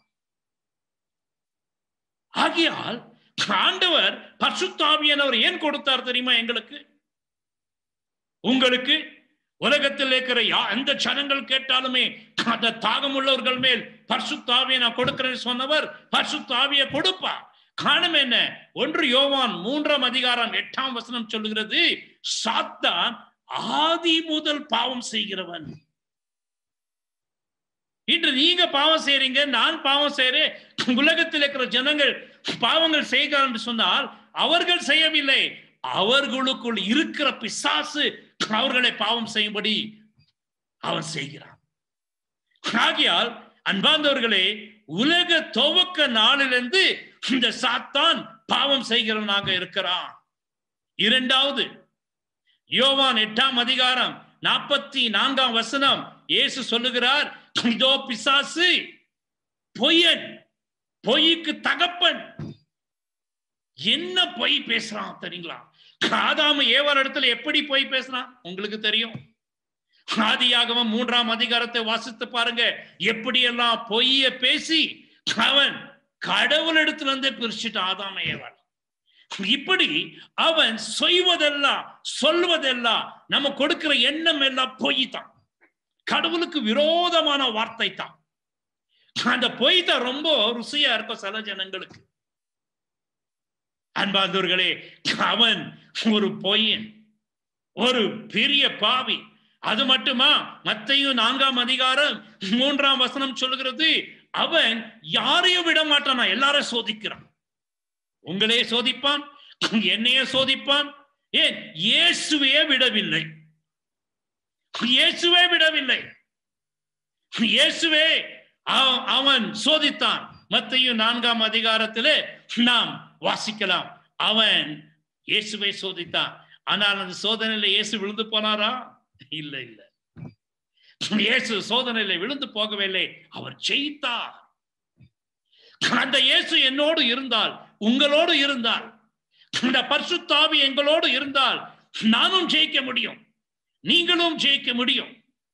ஆகியால் ஆண்டவர் பசுத்தாவியனவர் ஏன் கொடுத்தார் தெரியுமா எங்களுக்கு உங்களுக்கு உலகத்தில் இருக்கிற யா எந்த சனங்கள் கேட்டாலுமே அந்த தாகம் உள்ளவர்கள் மேல் பர்சுத்தாவியை நான் கொடுக்கிறேன்னு சொன்னவர் பர்சுத்தாவியை கொடுப்பா காரணம் என்ன ஒன்று யோவான் மூன்றாம் அதிகாரம் எட்டாம் வசனம் சொல்லுகிறது சாத்தான் ஆதி முதல் பாவம் செய்கிறவன் இன்று நீங்க பாவம் செய்றீங்க நான் பாவம் செய்றேன் உலகத்தில் இருக்கிற ஜனங்கள் பாவங்கள் செய்கிறார் என்று சொன்னால் அவர்கள் செய்யவில்லை அவர்களுக்குள் இருக்கிற பிசாசு அவர்களை பாவம் செய்யும்படி அவன் செய்கிறான் ஆகியால் அன்பார்ந்தவர்களே உலக துவக்க நாளிலிருந்து இந்த சாத்தான் பாவம் செய்கிறவனாக இருக்கிறான் இரண்டாவது யோவான் எட்டாம் அதிகாரம் நாற்பத்தி நான்காம் வசனம் இயேசு சொல்லுகிறார் இதோ பிசாசு பொய்யன் பொய்க்கு தகப்பன் என்ன பொய் பேசுறான் தெரியுங்களா ஆதாம ஏவார் இடத்துல எப்படி பொய் பேசுறான் உங்களுக்கு தெரியும் ஆதியாகமம் மூன்றாம் அதிகாரத்தை வாசித்து பாருங்க எப்படியெல்லாம் பொய்ய பேசி அவன் கடவுள் இடத்துல இருந்தே பிரிச்சுட்டான் ஆதாம ஏவாள் இப்படி அவன் செய்வதெல்லாம் சொல்வதெல்லாம் நம்ம கொடுக்கிற எண்ணம் எல்லாம் பொய் தான் கடவுளுக்கு விரோதமான வார்த்தை தான் அந்த பொய் தான் ரொம்ப ருசியா இருக்கும் சில ஜனங்களுக்கு அன்பாந்தவர்களே அவன் ஒரு பொய்யன் ஒரு பெரிய பாவி அது மட்டுமா மத்தையும் நான்காம் அதிகாரம் மூன்றாம் வசனம் சொல்லுகிறது அவன் யாரையும் விட மாட்டானா எல்லாரும் சோதிக்கிறான் உங்களே சோதிப்பான் என்னையே சோதிப்பான் ஏன் இயேசுவே விடவில்லை இயேசுவே விடவில்லை இயேசுவே அவன் சோதித்தான் மத்தையும் நான்காம் அதிகாரத்திலே நாம் வாசிக்கலாம் அவன் இயேசுவை சோதித்தான் ஆனால் அந்த சோதனையில இயேசு விழுந்து போனாரா இல்ல இல்ல இயேசு சோதனையில விழுந்து போகவில்லை அவர் ஜெயித்தார் அந்த இயேசு என்னோடு இருந்தால் உங்களோடு இருந்தால் இந்த பரிசுத்தாவி எங்களோடு இருந்தால் நானும் ஜெயிக்க முடியும் நீங்களும் ஜெயிக்க முடியும்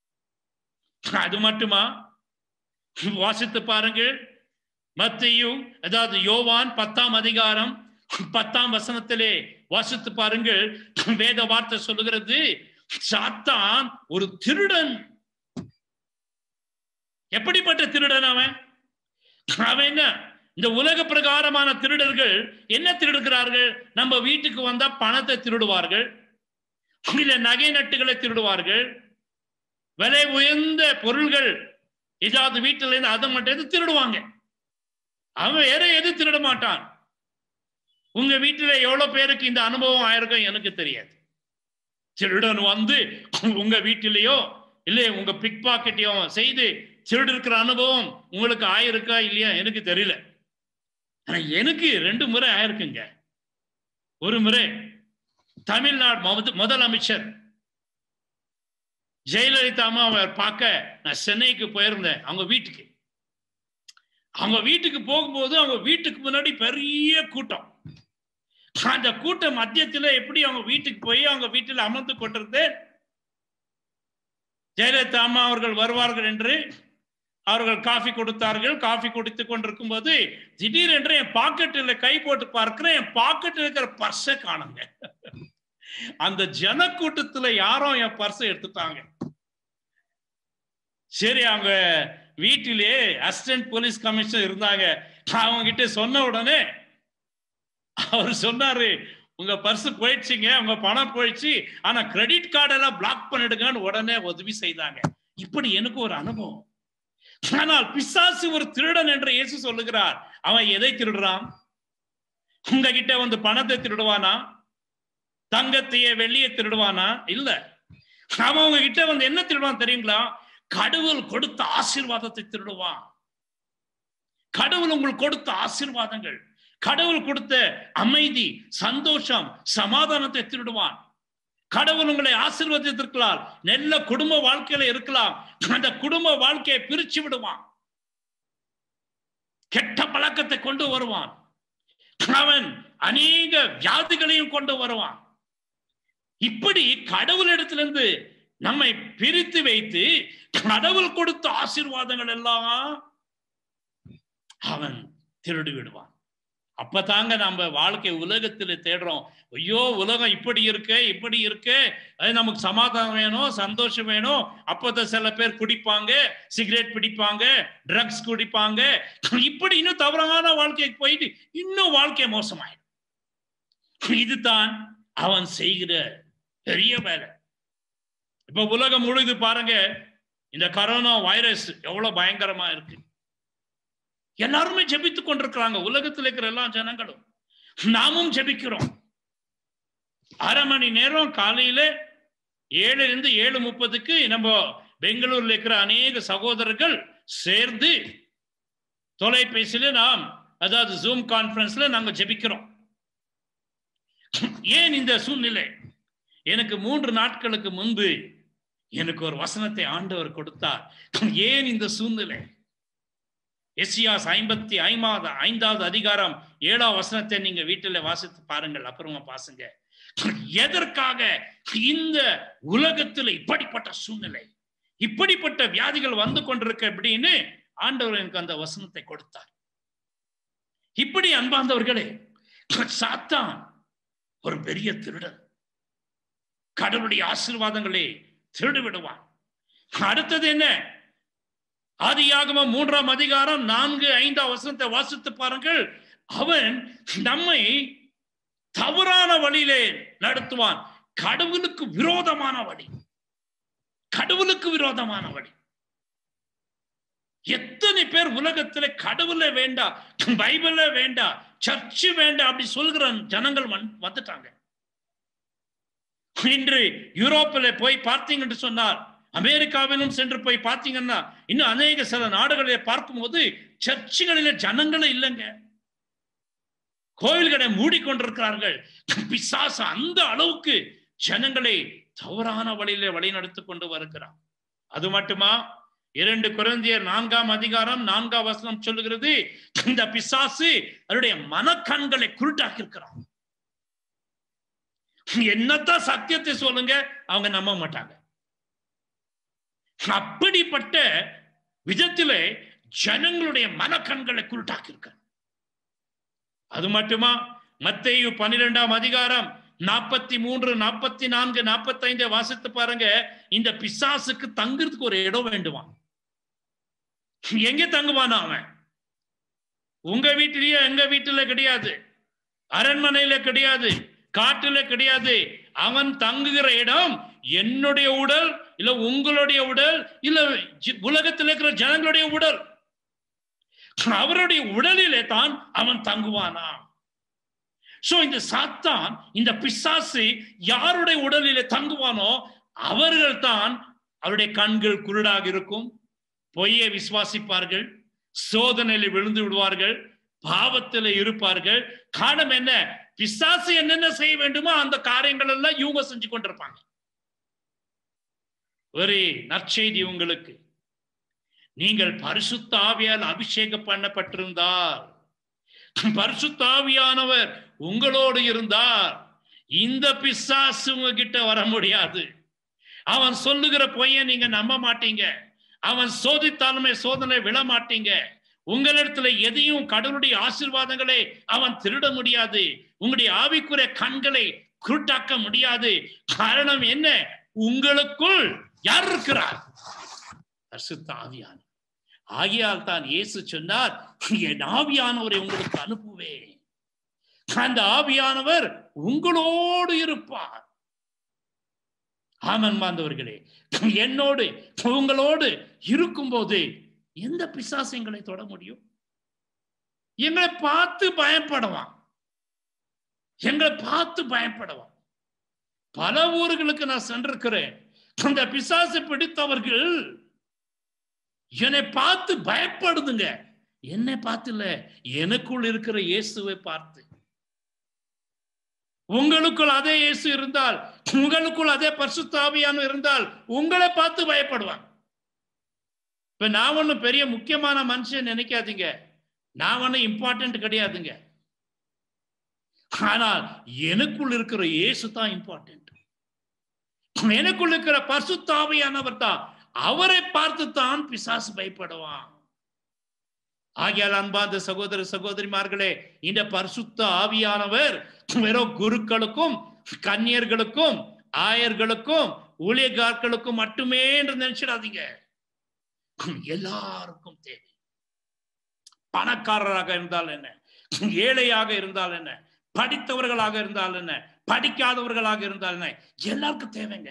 அது மட்டுமா வாசித்து பாருங்கள் மத்தையும் அதாவது யோவான் பத்தாம் அதிகாரம் பத்தாம் வசனத்திலே வாசித்து பாருங்கள் வேத வார்த்தை சொல்லுகிறது சாத்தான் ஒரு திருடன் எப்படிப்பட்ட திருடன் அவன் அவன் என்ன இந்த உலக பிரகாரமான திருடர்கள் என்ன திருடுகிறார்கள் நம்ம வீட்டுக்கு வந்தா பணத்தை திருடுவார்கள் இல்ல நகை நட்டுகளை திருடுவார்கள் விலை உயர்ந்த பொருள்கள் ஏதாவது வீட்டில இருந்து அதை மட்டும் திருடுவாங்க அவன் வேற எது திருட மாட்டான் உங்க வீட்டுல எவ்வளவு பேருக்கு இந்த அனுபவம் ஆயிருக்கும் எனக்கு தெரியாது திருடன் வந்து உங்க வீட்டிலேயோ இல்லை உங்க பிக் பாக்கெட்டையும் செய்து திருடு இருக்கிற அனுபவம் உங்களுக்கு ஆயிருக்கா இல்லையா எனக்கு தெரியல ஆனா எனக்கு ரெண்டு முறை ஆயிருக்குங்க ஒரு முறை தமிழ்நாடு மொத- முதலமைச்சர் ஜெயலலிதா அம்மா அவர் பார்க்க நான் சென்னைக்கு போயிருந்தேன் அவங்க வீட்டுக்கு அவங்க வீட்டுக்கு போகும்போது அவங்க வீட்டுக்கு முன்னாடி பெரிய கூட்டம் அந்த கூட்ட மத்தியத்துல எப்படி அவங்க வீட்டுக்கு போய் அவங்க வீட்டில் அமர்ந்து கொண்டிருந்தேன் ஜெயலலிதா அம்மா அவர்கள் வருவார்கள் என்று அவர்கள் காஃபி கொடுத்தார்கள் காஃபி குடித்துக் கொண்டிருக்கும் போது திடீரென்று என் பாக்கெட்டில் கை போட்டு பார்க்கிறேன் என் பாக்கெட்டில் இருக்கிற பர்ஸை காணுங்க அந்த ஜனக்கூட்டத்துல யாரோ என் பர்ஸை எடுத்துட்டாங்க சரி அவங்க வீட்டிலே அசிஸ்டன்ட் போலீஸ் கமிஷனர் இருந்தாங்க அவங்க கிட்ட சொன்ன உடனே அவர் சொன்னாரு உங்க பர்ஸ் போயிடுச்சுங்க உங்க பணம் போயிடுச்சு ஆனா கிரெடிட் கார்டெல்லாம் பிளாக் பண்ணிடுங்கன்னு உடனே உதவி செய்தாங்க இப்படி எனக்கு ஒரு அனுபவம் ஆனால் பிசாசு ஒரு திருடன் என்று இயேசு சொல்லுகிறார் அவன் எதை திருடுறான் உங்ககிட்ட வந்து பணத்தை திருடுவானா தங்கத்தையே வெள்ளியை திருடுவானா இல்ல அவன் உங்ககிட்ட வந்து என்ன திருடுவான் தெரியுங்களா கடவுள் கொடுத்த ஆசீர்வாதத்தை திருடுவான் கடவுள் உங்களுக்கு கொடுத்த ஆசீர்வாதங்கள் கடவுள் கொடுத்த அமைதி சந்தோஷம் சமாதானத்தை திருடுவான் கடவுள் உங்களை ஆசீர்வதித்திருக்கலாம் நல்ல குடும்ப வாழ்க்கையில இருக்கலாம் அந்த குடும்ப வாழ்க்கையை பிரிச்சு விடுவான் கெட்ட பழக்கத்தை கொண்டு வருவான் அவன் அநேக வியாதிகளையும் கொண்டு வருவான் இப்படி கடவுளிடத்திலிருந்து நம்மை பிரித்து வைத்து கடவுள் கொடுத்த ஆசீர்வாதங்கள் எல்லாம் அவன் திருடி விடுவான் அப்பதாங்க நம்ம வாழ்க்கை உலகத்துல தேடுறோம் ஐயோ உலகம் இப்படி இருக்கு இப்படி இருக்கு அது நமக்கு சமாதானம் வேணும் சந்தோஷம் வேணும் அப்பதான் சில பேர் குடிப்பாங்க சிகரெட் பிடிப்பாங்க ட்ரக்ஸ் குடிப்பாங்க இப்படி இன்னும் தவறான வாழ்க்கைக்கு போயிட்டு இன்னும் வாழ்க்கை மோசமாயிடும் இதுதான் அவன் செய்கிற பெரிய வேலை இப்ப உலகம் முழுது பாருங்க இந்த கரோனா வைரஸ் எவ்வளவு பயங்கரமா இருக்கு எல்லாருமே ஜெபித்துக் கொண்டிருக்கிறாங்க உலகத்தில் இருக்கிற எல்லா ஜனங்களும் நாமும் ஜெபிக்கிறோம் அரை மணி நேரம் காலையில ஏழுல இருந்து ஏழு முப்பதுக்கு நம்ம பெங்களூர்ல இருக்கிற அநேக சகோதரர்கள் சேர்ந்து தொலைபேசியில நாம் அதாவது ஜூம் கான்பரன்ஸ்ல நாங்க ஜெபிக்கிறோம் ஏன் இந்த சூழ்நிலை எனக்கு மூன்று நாட்களுக்கு முன்பு எனக்கு ஒரு வசனத்தை ஆண்டவர் கொடுத்தார் ஏன் இந்த சூழ்நிலை எஸ்சியாஸ் ஐம்பத்தி ஐந்தாவது ஐந்தாவது அதிகாரம் ஏழாம் வசனத்தை நீங்க வீட்டுல வாசித்து பாருங்கள் அப்புறமா பாசுங்க எதற்காக இந்த உலகத்துல இப்படிப்பட்ட சூழ்நிலை இப்படிப்பட்ட வியாதிகள் வந்து கொண்டிருக்க அப்படின்னு ஆண்டவர் எனக்கு அந்த வசனத்தை கொடுத்தார் இப்படி அன்பார்ந்தவர்களே சாத்தான் ஒரு பெரிய திருடன் கடவுளுடைய ஆசீர்வாதங்களை திருடு விடுவான் அடுத்தது என்ன ஆதியாகமம் மூன்றாம் அதிகாரம் நான்கு ஐந்தாம் வசனத்தை வாசித்து பாருங்கள் அவன் நம்மை தவறான வழியிலே நடத்துவான் கடவுளுக்கு விரோதமான வழி கடவுளுக்கு விரோதமான வழி எத்தனை பேர் உலகத்துல கடவுளே வேண்டாம் பைபிளே வேண்டாம் சர்ச்சு வேண்டாம் அப்படி சொல்கிற ஜனங்கள் வந்துட்டாங்க இன்று யூரோப்பில் போய் பார்த்தீங்கன்னு சொன்னார் அமெரிக்காவிலும் சென்று போய் பார்த்தீங்கன்னா இன்னும் அநேக சில நாடுகளிலே பார்க்கும்போது சர்ச்சுகளில ஜனங்களும் இல்லைங்க கோவில்களை மூடிக்கொண்டிருக்கிறார்கள் பிசாசு அந்த அளவுக்கு ஜனங்களை தவறான வழியில வழி நடத்தி கொண்டு வருகிறான் அது மட்டுமா இரண்டு குழந்தையர் நான்காம் அதிகாரம் நான்காம் வசனம் சொல்லுகிறது இந்த பிசாசு அவருடைய மனக்கண்களை குருட்டாக்கி இருக்கிறான் என்னத்தான் சத்தியத்தை சொல்லுங்க அவங்க நம்ப மாட்டாங்க அப்படிப்பட்ட விதத்திலே ஜனங்களுடைய மனக்கண்களை குருட்டாக்கி இருக்க அது மட்டுமா மத்தேயு பன்னிரெண்டாம் அதிகாரம் நாற்பத்தி மூன்று நாற்பத்தி நான்கு நாற்பத்தி ஐந்து வாசித்து பாருங்க இந்த பிசாசுக்கு தங்குறதுக்கு ஒரு இடம் வேண்டுவான் எங்க தங்குவானா அவன் உங்க வீட்டிலேயே எங்க வீட்டுல கிடையாது அரண்மனையில கிடையாது காட்டுல கிடையாது அவன் தங்குகிற இடம் என்னுடைய உடல் இல்ல உங்களுடைய உடல் இல்ல உலகத்தில் இருக்கிற ஜனங்களுடைய உடல் அவருடைய உடலிலே தான் அவன் தங்குவானா சோ இந்த சாத்தான் இந்த பிசாசு யாருடைய உடலிலே தங்குவானோ அவர்கள் தான் அவருடைய கண்கள் குருடாக இருக்கும் பொய்யை விசுவாசிப்பார்கள் சோதனையில் விழுந்து விடுவார்கள் பாவத்தில் இருப்பார்கள் காரணம் என்ன பிசாசு என்னென்ன செய்ய வேண்டுமோ அந்த காரியங்கள் எல்லாம் இவங்க செஞ்சு கொண்டிருப்பாங்க ஒரு நற்செய்தி உங்களுக்கு நீங்கள் பரிசுத்தாவியால் அபிஷேகம் பண்ணப்பட்டிருந்தால் பரிசுத்தாவியானவர் உங்களோடு இருந்தார் இந்த பிசாசு உங்ககிட்ட வர முடியாது அவன் சொல்லுகிற பொய்ய நீங்க நம்ப மாட்டீங்க அவன் சோதித்தாலுமே சோதனை விழ மாட்டீங்க உங்களிடத்துல எதையும் கடவுளுடைய ஆசிர்வாதங்களை அவன் திருட முடியாது உங்களுடைய ஆவிக்குரிய கண்களை குருட்டாக்க முடியாது காரணம் என்ன உங்களுக்குள் யார் இருக்கிறார் பரிசுத்த ஆவியான ஆகியால் தான் இயேசு சொன்னார் என் ஆவியானவரை உங்களுக்கு அனுப்புவேன் அந்த ஆவியானவர் உங்களோடு இருப்பார் ஆமன் மாந்தவர்களே என்னோடு உங்களோடு இருக்கும்போது எந்த பிசாசு எங்களை தொட முடியும் எங்களை பார்த்து பயப்படுவான் எங்களை பார்த்து பயப்படுவான் பல ஊர்களுக்கு நான் சென்றிருக்கிறேன் அந்த பிசாசு பிடித்தவர்கள் என்னை பார்த்து பயப்படுதுங்க என்னை பார்த்து இல்ல எனக்குள் இருக்கிற இயேசுவை பார்த்து உங்களுக்குள் அதே இயேசு இருந்தால் உங்களுக்குள் அதே பரிசுத்தாவியான இருந்தால் உங்களை பார்த்து பயப்படுவான் இப்ப நான் ஒன்னும் பெரிய முக்கியமான மனுஷன் நினைக்காதீங்க நான் ஒன்னும் இம்பார்ட்டன்ட் கிடையாதுங்க ஆனால் எனக்குள் இருக்கிற இயேசு தான் இம்பார்ட்டன்ட் எனக்குள் இருக்கிற பரிசுத்தாவியானவர் தான் அவரை பார்த்து தான் பிசாசு பயப்படுவான் ஆகியால் அன்பார்ந்த சகோதர சகோதரிமார்களே இந்த பரிசுத்த ஆவியானவர் வெறும் குருக்களுக்கும் கன்னியர்களுக்கும் ஆயர்களுக்கும் ஊழியக்கார்களுக்கும் மட்டுமே என்று நினைச்சிடாதீங்க எல்லாருக்கும் தேவை பணக்காரராக இருந்தால் என்ன ஏழையாக இருந்தால் என்ன படித்தவர்களாக இருந்தால் என்ன படிக்காதவர்களாக இருந்தால் என்ன எல்லாருக்கும் தேவைங்க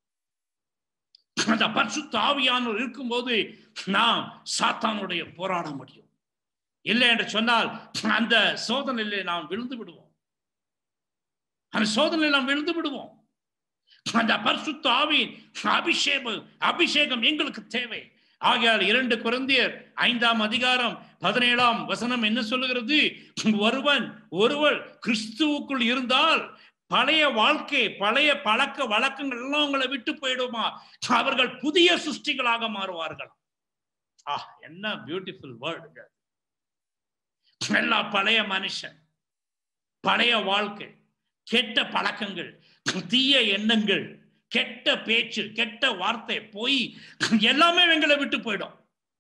அந்த பரிசுத்த ஆவியானவர் இருக்கும்போது நாம் சாத்தானுடைய போராட முடியும் இல்லை என்று சொன்னால் அந்த சோதனையிலே நாம் விழுந்து விடுவோம் அந்த சோதனையில் நாம் விழுந்து விடுவோம் அந்த பரிசுத்த ஆவியின் அபிஷேகம் அபிஷேகம் எங்களுக்கு தேவை ஆகையால் இரண்டு குழந்தையர் ஐந்தாம் அதிகாரம் பதினேழாம் வசனம் என்ன சொல்லுகிறது ஒருவன் ஒருவர் கிறிஸ்துவுக்குள் இருந்தால் பழைய வாழ்க்கை பழைய பழக்க வழக்கங்கள் எல்லாம் உங்களை விட்டு போயிடுமா அவர்கள் புதிய சுஷ்டிகளாக மாறுவார்கள் ஆ என்ன பியூட்டிஃபுல் வேர்டு எல்லாம் பழைய மனுஷன் பழைய வாழ்க்கை கெட்ட பழக்கங்கள் தீய எண்ணங்கள் கெட்ட பேச்சு கெட்ட வார்த்தை பொய் எல்லாமே எங்களை விட்டு போயிடும்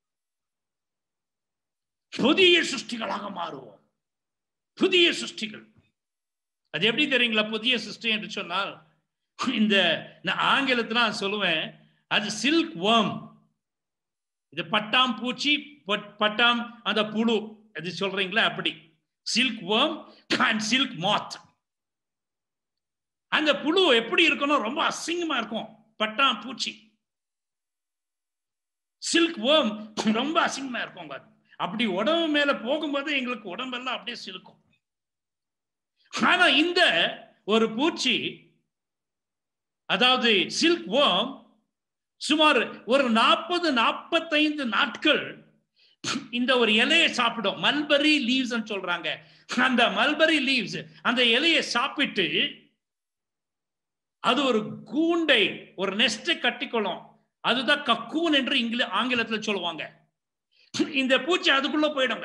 புதிய சிருஷ்டிகளாக மாறுவோம் புதிய சிருஷ்டிகள் அது எப்படி தெரியுங்களா புதிய சிருஷ்டி என்று சொன்னால் இந்த நான் ஆங்கிலத்துல நான் சொல்லுவேன் அது சில்க் வேர்ம் இது பட்டாம் பூச்சி பட்டாம் அந்த புழு அது சொல்றீங்களா அப்படி silk worm and silk moth அந்த புழு எப்படி இருக்கணும் ரொம்ப அசிங்கமா இருக்கும் பட்டாம் பூச்சி சில்க் வேர்ம் ரொம்ப அசிங்கமா இருக்கும் அப்படி உடம்பு மேல போகும்போது எங்களுக்கு உடம்பெல்லாம் அப்படியே சிலுக்கும் ஆனா இந்த ஒரு பூச்சி அதாவது சில்க் வேர்ம் சுமார் ஒரு நாற்பது நாற்பத்தைந்து நாட்கள் இந்த ஒரு இலையை சாப்பிடும் மல்பரி லீவ்ஸ் சொல்றாங்க அந்த மல்பரி லீவ்ஸ் அந்த இலையை சாப்பிட்டு அது ஒரு கூண்டை ஒரு நெஸ்டை கட்டிக்கொள்ளும் அதுதான் கக்கூன் என்று இங்கில ஆங்கிலத்துல சொல்லுவாங்க இந்த பூச்சி அதுக்குள்ள போயிடுங்க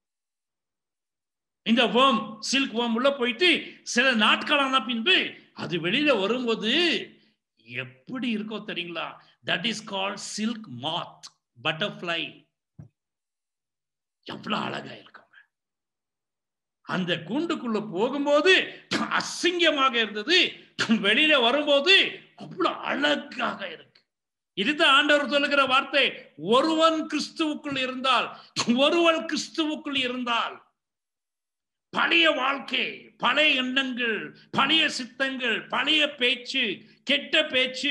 இந்த வேர்ம் சில்க் வேர்ம் உள்ள போயிட்டு சில நாட்களான பின்பு அது வெளியில வரும்போது எப்படி இருக்கோ தெரியுங்களா that is called silk moth butterfly எவ்வளவு அழகா இருக்காங்க அந்த கூண்டுக்குள்ள போகும்போது அசிங்கமாக இருந்தது வெளியில வரும்போது அவ்வளவு அழகாக இருக்கு இதுதான் ஆண்டவர் சொல்லுகிற வார்த்தை ஒருவன் கிறிஸ்துவுக்குள் இருந்தால் ஒருவன் கிறிஸ்துவுக்குள் இருந்தால் பழைய வாழ்க்கை பழைய எண்ணங்கள் பழைய சித்தங்கள் பழைய பேச்சு கெட்ட பேச்சு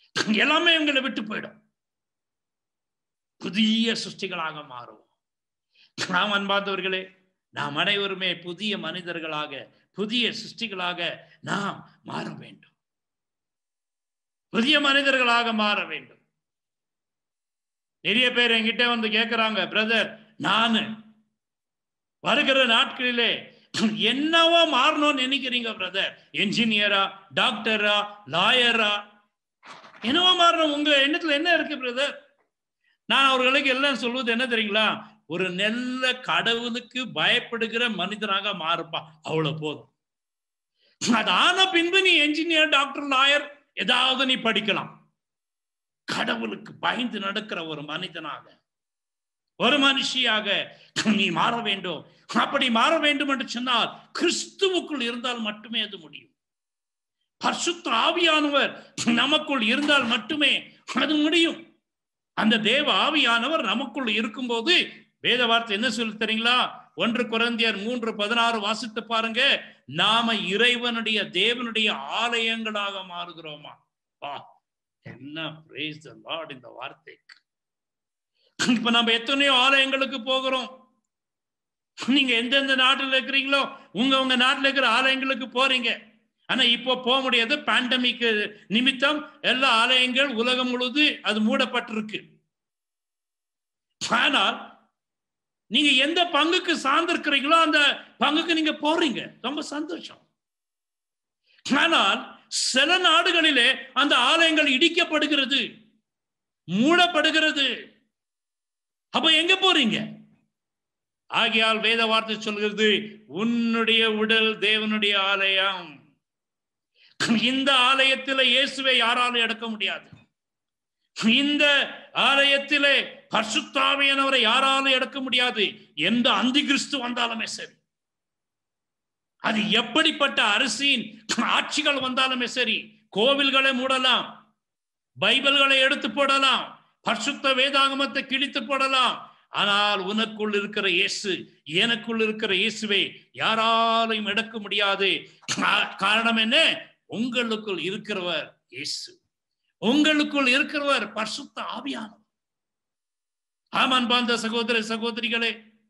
எல்லாமே எங்களை விட்டு போயிடும் புதிய சிருஷ்டிகளாக மாறும் நாம் அன்பார்ந்தவர்களே நாம் அனைவருமே புதிய மனிதர்களாக புதிய சிருஷ்டிகளாக நாம் மாற வேண்டும் புதிய மனிதர்களாக மாற வேண்டும் நிறைய பேர் என்கிட்ட வந்து கேட்கிறாங்க பிரதர் நானு வருகிற நாட்களிலே என்னவோ மாறணும்னு நினைக்கிறீங்க பிரதர் என்ஜினியரா டாக்டரா லாயரா என்னவோ மாறணும் உங்க எண்ணத்துல என்ன இருக்கு பிரதர் நான் அவர்களுக்கு எல்லாம் சொல்வது என்ன தெரியுங்களா ஒரு நல்ல கடவுளுக்கு பயப்படுகிற மனிதனாக மாறுப்பா அவ்வளவு போதும் அது ஆன பின்பு நீ என்ஜினியர் டாக்டர் லாயர் ஏதாவது நீ படிக்கலாம் கடவுளுக்கு பயந்து நடக்கிற ஒரு மனிதனாக ஒரு மனுஷியாக நீ மாற வேண்டும் அப்படி மாற வேண்டும் என்று சொன்னால் கிறிஸ்துவுக்குள் இருந்தால் மட்டுமே அது முடியும் பரிசுத்த ஆவியானவர் நமக்குள் இருந்தால் மட்டுமே அது முடியும் அந்த தேவ ஆவியானவர் நமக்குள் இருக்கும்போது வேத வார்த்தை என்ன சொல்லி தெரியுங்களா ஒன்று குரந்தியர் மூன்று பதினாறு வாசித்து பாருங்க நாம இறைவனுடைய தேவனுடைய ஆலயங்களாக மாறுகிறோமா வா என்ன praise the Lord இந்த வார்த்தைக்கு இப்ப நம்ம எத்தனையோ ஆலயங்களுக்கு போகிறோம் நீங்க எந்தெந்த நாட்டுல இருக்கிறீங்களோ உங்க உங்க நாட்டுல இருக்கிற ஆலயங்களுக்கு போறீங்க ஆனா இப்போ போக முடியாது பேண்டமிக் நிமித்தம் எல்லா ஆலயங்கள் உலகம் முழுது அது மூடப்பட்டிருக்கு ஆனால் நீங்க எந்த பங்குக்கு சார்ந்திருக்கிறீங்களோ அந்த பங்குக்கு நீங்க போறீங்க ரொம்ப சந்தோஷம் ஆனால் சில நாடுகளிலே அந்த ஆலயங்கள் இடிக்கப்படுகிறது மூடப்படுகிறது அப்ப எங்க போறீங்க ஆகையால் வேத வார்த்தை சொல்கிறது உன்னுடைய உடல் தேவனுடைய ஆலயம் இந்த ஆலயத்தில் இயேசுவை யாராலும் எடுக்க முடியாது இந்த ஆலயத்திலே பர்சுத்தாவியானவரை யாராலும் எடுக்க முடியாது எந்த அந்தி கிறிஸ்து வந்தாலுமே சரி அது எப்படிப்பட்ட அரசின் ஆட்சிகள் வந்தாலுமே சரி கோவில்களை மூடலாம் பைபிள்களை எடுத்து போடலாம் பரிசுத்த வேதாகமத்தை கிழித்து போடலாம் ஆனால் உனக்குள் இருக்கிற இயேசு எனக்குள் இருக்கிற இயேசுவை யாராலையும் எடுக்க முடியாது காரணம் என்ன உங்களுக்குள் இருக்கிறவர் இயேசு உங்களுக்குள் இருக்கிறவர் பரிசுத்த ஆவியானவர் ஆமான் பாந்த சகோதர சகோதரிகளே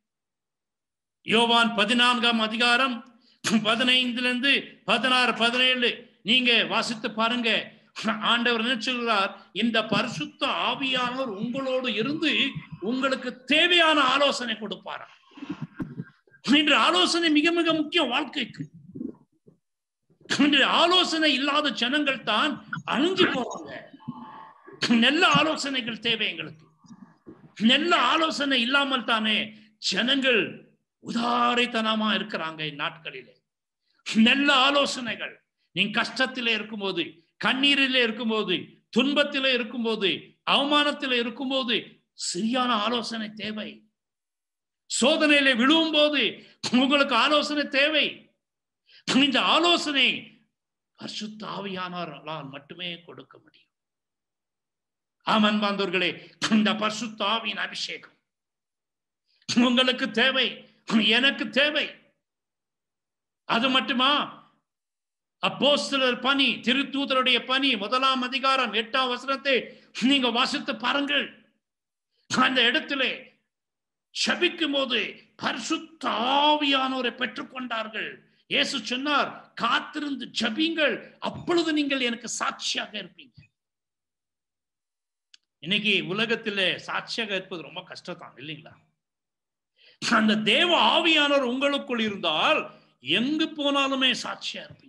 யோவான் பதினான்காம் அதிகாரம் பதினைந்துல இருந்து பதினாறு பதினேழு நீங்க வாசித்து பாருங்க ஆண்டவர் என்ன சொல்கிறார் இந்த பரிசுத்த ஆவியானவர் உங்களோடு இருந்து உங்களுக்கு தேவையான ஆலோசனை கொடுப்பாரா இன்று ஆலோசனை மிக மிக முக்கியம் வாழ்க்கைக்கு இன்று ஆலோசனை இல்லாத ஜனங்கள் தான் அழிஞ்சு போறாங்க நல்ல ஆலோசனைகள் தேவை எங்களுக்கு நல்ல ஆலோசனை இல்லாமல் தானே ஜனங்கள் உதாரித்தனமா இருக்கிறாங்க இந்நாட்களிலே நல்ல ஆலோசனைகள் நீங்க கஷ்டத்திலே இருக்கும்போது கண்ணீரிலே இருக்கும்போது துன்பத்திலே இருக்கும்போது அவமானத்திலே இருக்கும்போது சரியான ஆலோசனை தேவை சோதனையில விழுவும் போது உங்களுக்கு ஆலோசனை தேவை இந்த ஆலோசனை பரிசுத்த ஆவியானவர்களால் மட்டுமே கொடுக்க முடியும் ஆமன் பாந்தவர்களே இந்த பரிசுத்த ஆவியின் அபிஷேகம் உங்களுக்கு தேவை எனக்கு தேவை அது மட்டுமா அப்போஸ்தலர் பணி திருத்தூதருடைய பணி முதலாம் அதிகாரம் எட்டாம் வசனத்தை நீங்க வாசித்து பாருங்கள் அந்த இடத்திலே சபிக்கும் போது பரிசுத்த ஆவியானோரை பெற்றுக்கொண்டார்கள் இயேசு சொன்னார் காத்திருந்து ஜபிங்கள் அப்பொழுது நீங்கள் எனக்கு சாட்சியாக இருப்பீங்க இன்னைக்கு உலகத்திலே சாட்சியாக இருப்பது ரொம்ப கஷ்டத்தான் இல்லைங்களா அந்த தேவ ஆவியானவர் உங்களுக்குள் இருந்தால் எங்கு போனாலுமே சாட்சியா இருப்பீங்க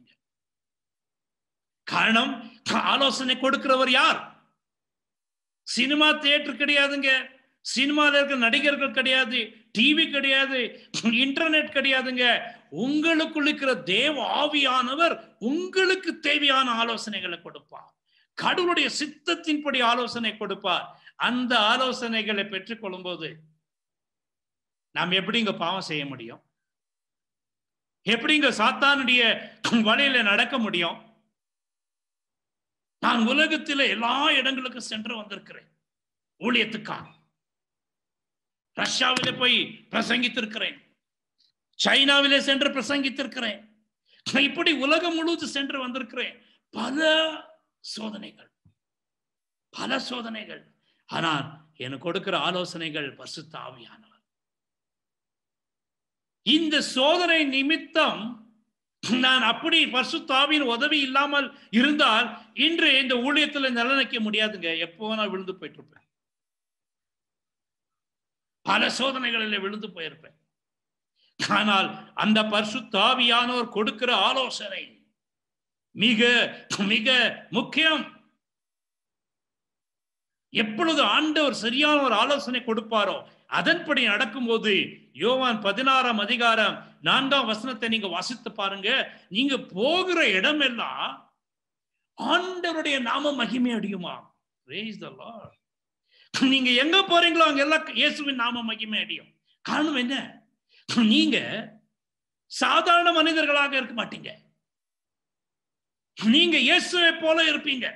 காரணம் ஆலோசனை கொடுக்கிறவர் யார் சினிமா தியேட்டர் கிடையாதுங்க சினிமால இருக்கிற நடிகர்கள் கிடையாது டிவி கிடையாது இன்டர்நெட் கிடையாதுங்க உங்களுக்குள் இருக்கிற தேவ ஆவியானவர் உங்களுக்கு தேவையான ஆலோசனைகளை கொடுப்பார் கடவுளுடைய சித்தத்தின்படி ஆலோசனை கொடுப்பார் அந்த ஆலோசனைகளை பெற்றுக்கொள்ளும் போது நாம் எப்படிங்க பாவம் செய்ய முடியும் எப்படிங்க சாத்தானுடைய வழியில நடக்க முடியும் நான் உலகத்தில் எல்லா இடங்களுக்கும் சென்று வந்திருக்கிறேன் ஊழியத்துக்காக ரஷ்யாவிலே போய் பிரசங்கித்திருக்கிறேன் சைனாவிலே சென்று பிரசங்கித்திருக்கிறேன் இப்படி உலகம் முழுவதும் சென்று வந்திருக்கிறேன் பல சோதனைகள் பல சோதனைகள் ஆனால் எனக்கு கொடுக்கிற ஆலோசனைகள் பசுத்த ஆவியானவர் இந்த சோதனை நிமித்தம் நான் அப்படி பரிசுத்தாவின் உதவி இல்லாமல் இருந்தால் இன்று இந்த ஊழியத்துல நிலநிற்க முடியாதுங்க எப்போ நான் விழுந்து போயிட்டு இருப்பேன் பல சோதனைகளில் விழுந்து போயிருப்பேன் ஆனால் அந்த பரிசுத்தாவியானோர் கொடுக்கிற ஆலோசனை மிக மிக முக்கியம் எப்பொழுது ஆண்டவர் சரியான ஒரு ஆலோசனை கொடுப்பாரோ அதன்படி நடக்கும்போது யோவான் பதினாறாம் அதிகாரம் நான்காம் வசனத்தை நீங்க வாசித்து பாருங்க நீங்க போகிற இடம் எல்லாம் ஆண்டவருடைய நாம மகிமை அடியுமா Praise the Lord. நீங்க எங்க போறீங்களோ அங்க எல்லாம் இயேசுவின் நாம மகிமை அடியும் காரணம் என்ன நீங்க சாதாரண மனிதர்களாக இருக்க மாட்டீங்க நீங்க இயேசுவை போல இருப்பீங்க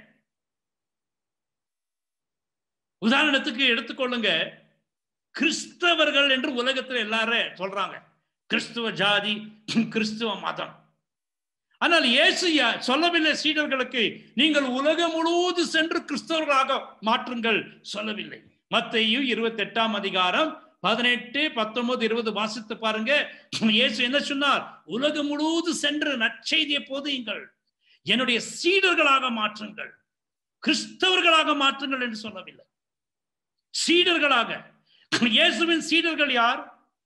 உதாரணத்துக்கு எடுத்துக்கொள்ளுங்க கிறிஸ்தவர்கள் என்று உலகத்தில் எல்லாரும் சொல்றாங்க கிறிஸ்துவ ஜாதி கிறிஸ்துவ மதம் ஆனால் இயேசு யா- சொல்லவில்லை சீடர்களுக்கு நீங்கள் உலகம் முழுவதும் சென்று கிறிஸ்தவர்களாக மாற்றுங்கள் சொல்லவில்லை மத்தேயு இருபத்தி எட்டாம் அதிகாரம் பதினெட்டு பத்தொன்பது இருபது வாசித்து பாருங்க இயேசு என்ன சொன்னார் உலகம் முழுவதும் சென்று நற்செய்தியை போதியுங்கள் என்னுடைய சீடர்களாக மாற்றுங்கள் கிறிஸ்தவர்களாக மாற்றுங்கள் என்று சொல்லவில்லை சீடர்களாக இயேசுவின் சீடர்கள் யார்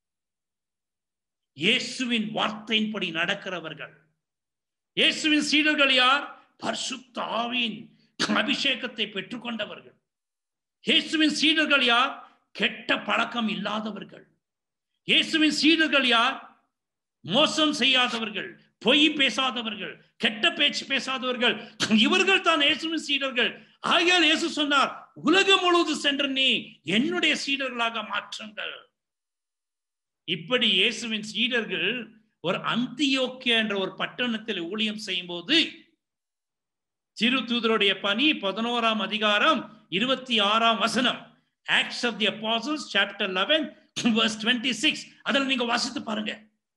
இயேசுவின் வார்த்தையின்படி நடக்கிறவர்கள் இயேசுவின் சீடர்கள் யார் பரிசுத்த ஆவியின் அபிஷேகத்தை பெற்றுக்கொண்டவர்கள் இயேசுவின் சீடர்கள் யார் கெட்ட பழக்கம் இல்லாதவர்கள் இயேசுவின் சீடர்கள் யார் மோசம் செய்யாதவர்கள் பொய் பேசாதவர்கள் கெட்ட பேச்சு பேசாதவர்கள் இவர்கள் தான் இயேசுவின் சீடர்கள் ஆகையால் இயேசு சொன்னார் உலகம் முழுவதும் சென்று நீ என்னுடைய சீடர்களாக மாற்றுங்கள் இப்படி இயேசுவின் சீடர்கள் ஒரு அந்தியோக்கிய என்ற ஒரு பட்டணத்தில் ஊழியம் செய்யும் போது சிறு தூதருடைய பணி பதினோராம் அதிகாரம் இருபத்தி ஆறாம் வசனம் Acts of the Apostles chapter eleven verse twenty six அதில் நீங்க வாசித்து பாருங்க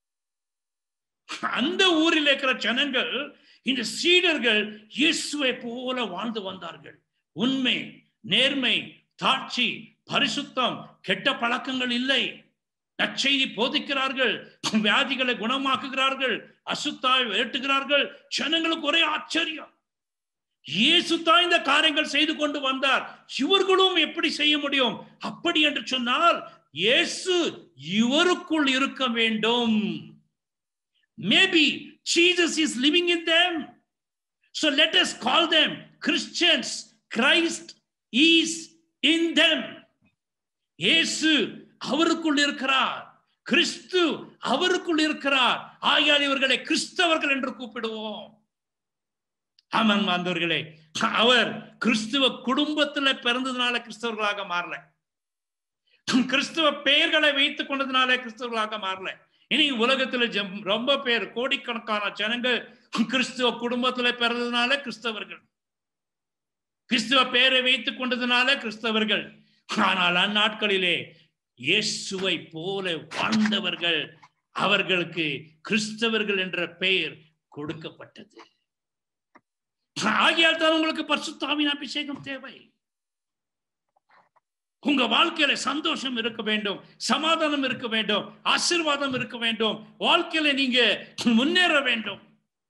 அந்த ஊரில் இருக்கிற ஜனங்கள் இந்த சீடர்கள் இயேசுவை போல வாழ்ந்து வந்தார்கள் உண்மை நேர்மை தாட்சி பரிசுத்தம் கெட்ட பழக்கங்கள் இல்லை நற்செய்தி போதிக்கிறார்கள் வியாதிகளை குணமாக்குகிறார்கள் அசுத்தாய் வேட்டுகிறார்கள் ஜனங்களுக்கு ஒரே ஆச்சரியம் இயேசு தான் இந்த காரியங்கள் செய்து கொண்டு வந்தார் இவர்களும் எப்படி செய்ய முடியும் அப்படி என்று சொன்னால் இயேசு இவருக்குள் இருக்க வேண்டும் maybe Jesus is living in them. So let us call them Christians. Christ is in them. இயேசு அவருக்குள் இருக்கிறார் கிறிஸ்து அவருக்குள் இருக்கிறார் ஆகையால் இவர்களை கிறிஸ்தவர்கள் என்று கூப்பிடுவோம் ஆமாம் ஆண்டவர்களே அவர் கிறிஸ்துவ குடும்பத்துல பிறந்ததுனால கிறிஸ்தவர்களாக மாறல கிறிஸ்துவ பெயர்களை வைத்துக் கொண்டதுனால கிறிஸ்தவர்களாக மாறல இனி உலகத்துல ஜம்- ரொம்ப பேர் கோடிக்கணக்கான ஜனங்கள் கிறிஸ்துவ குடும்பத்துல பிறந்ததுனால கிறிஸ்தவர்கள் கிறிஸ்துவ பெயரை வைத்துக் கொண்டதுனால கிறிஸ்தவர்கள் ஆனால் அந்நாட்களிலே இயேசுவை போல வாழ்ந்தவர்கள் அவர்களுக்கு கிறிஸ்தவர்கள் என்ற பெயர் கொடுக்கப்பட்டது ஆகியால் தான் உங்களுக்கு பரிசுத்தாவின் அபிஷேகம் தேவை உங்க வாழ்க்கையில சந்தோஷம் இருக்க வேண்டும் சமாதானம் இருக்க வேண்டும் ஆசீர்வாதம் இருக்க வேண்டும் வாழ்க்கையில நீங்க முன்னேற வேண்டும்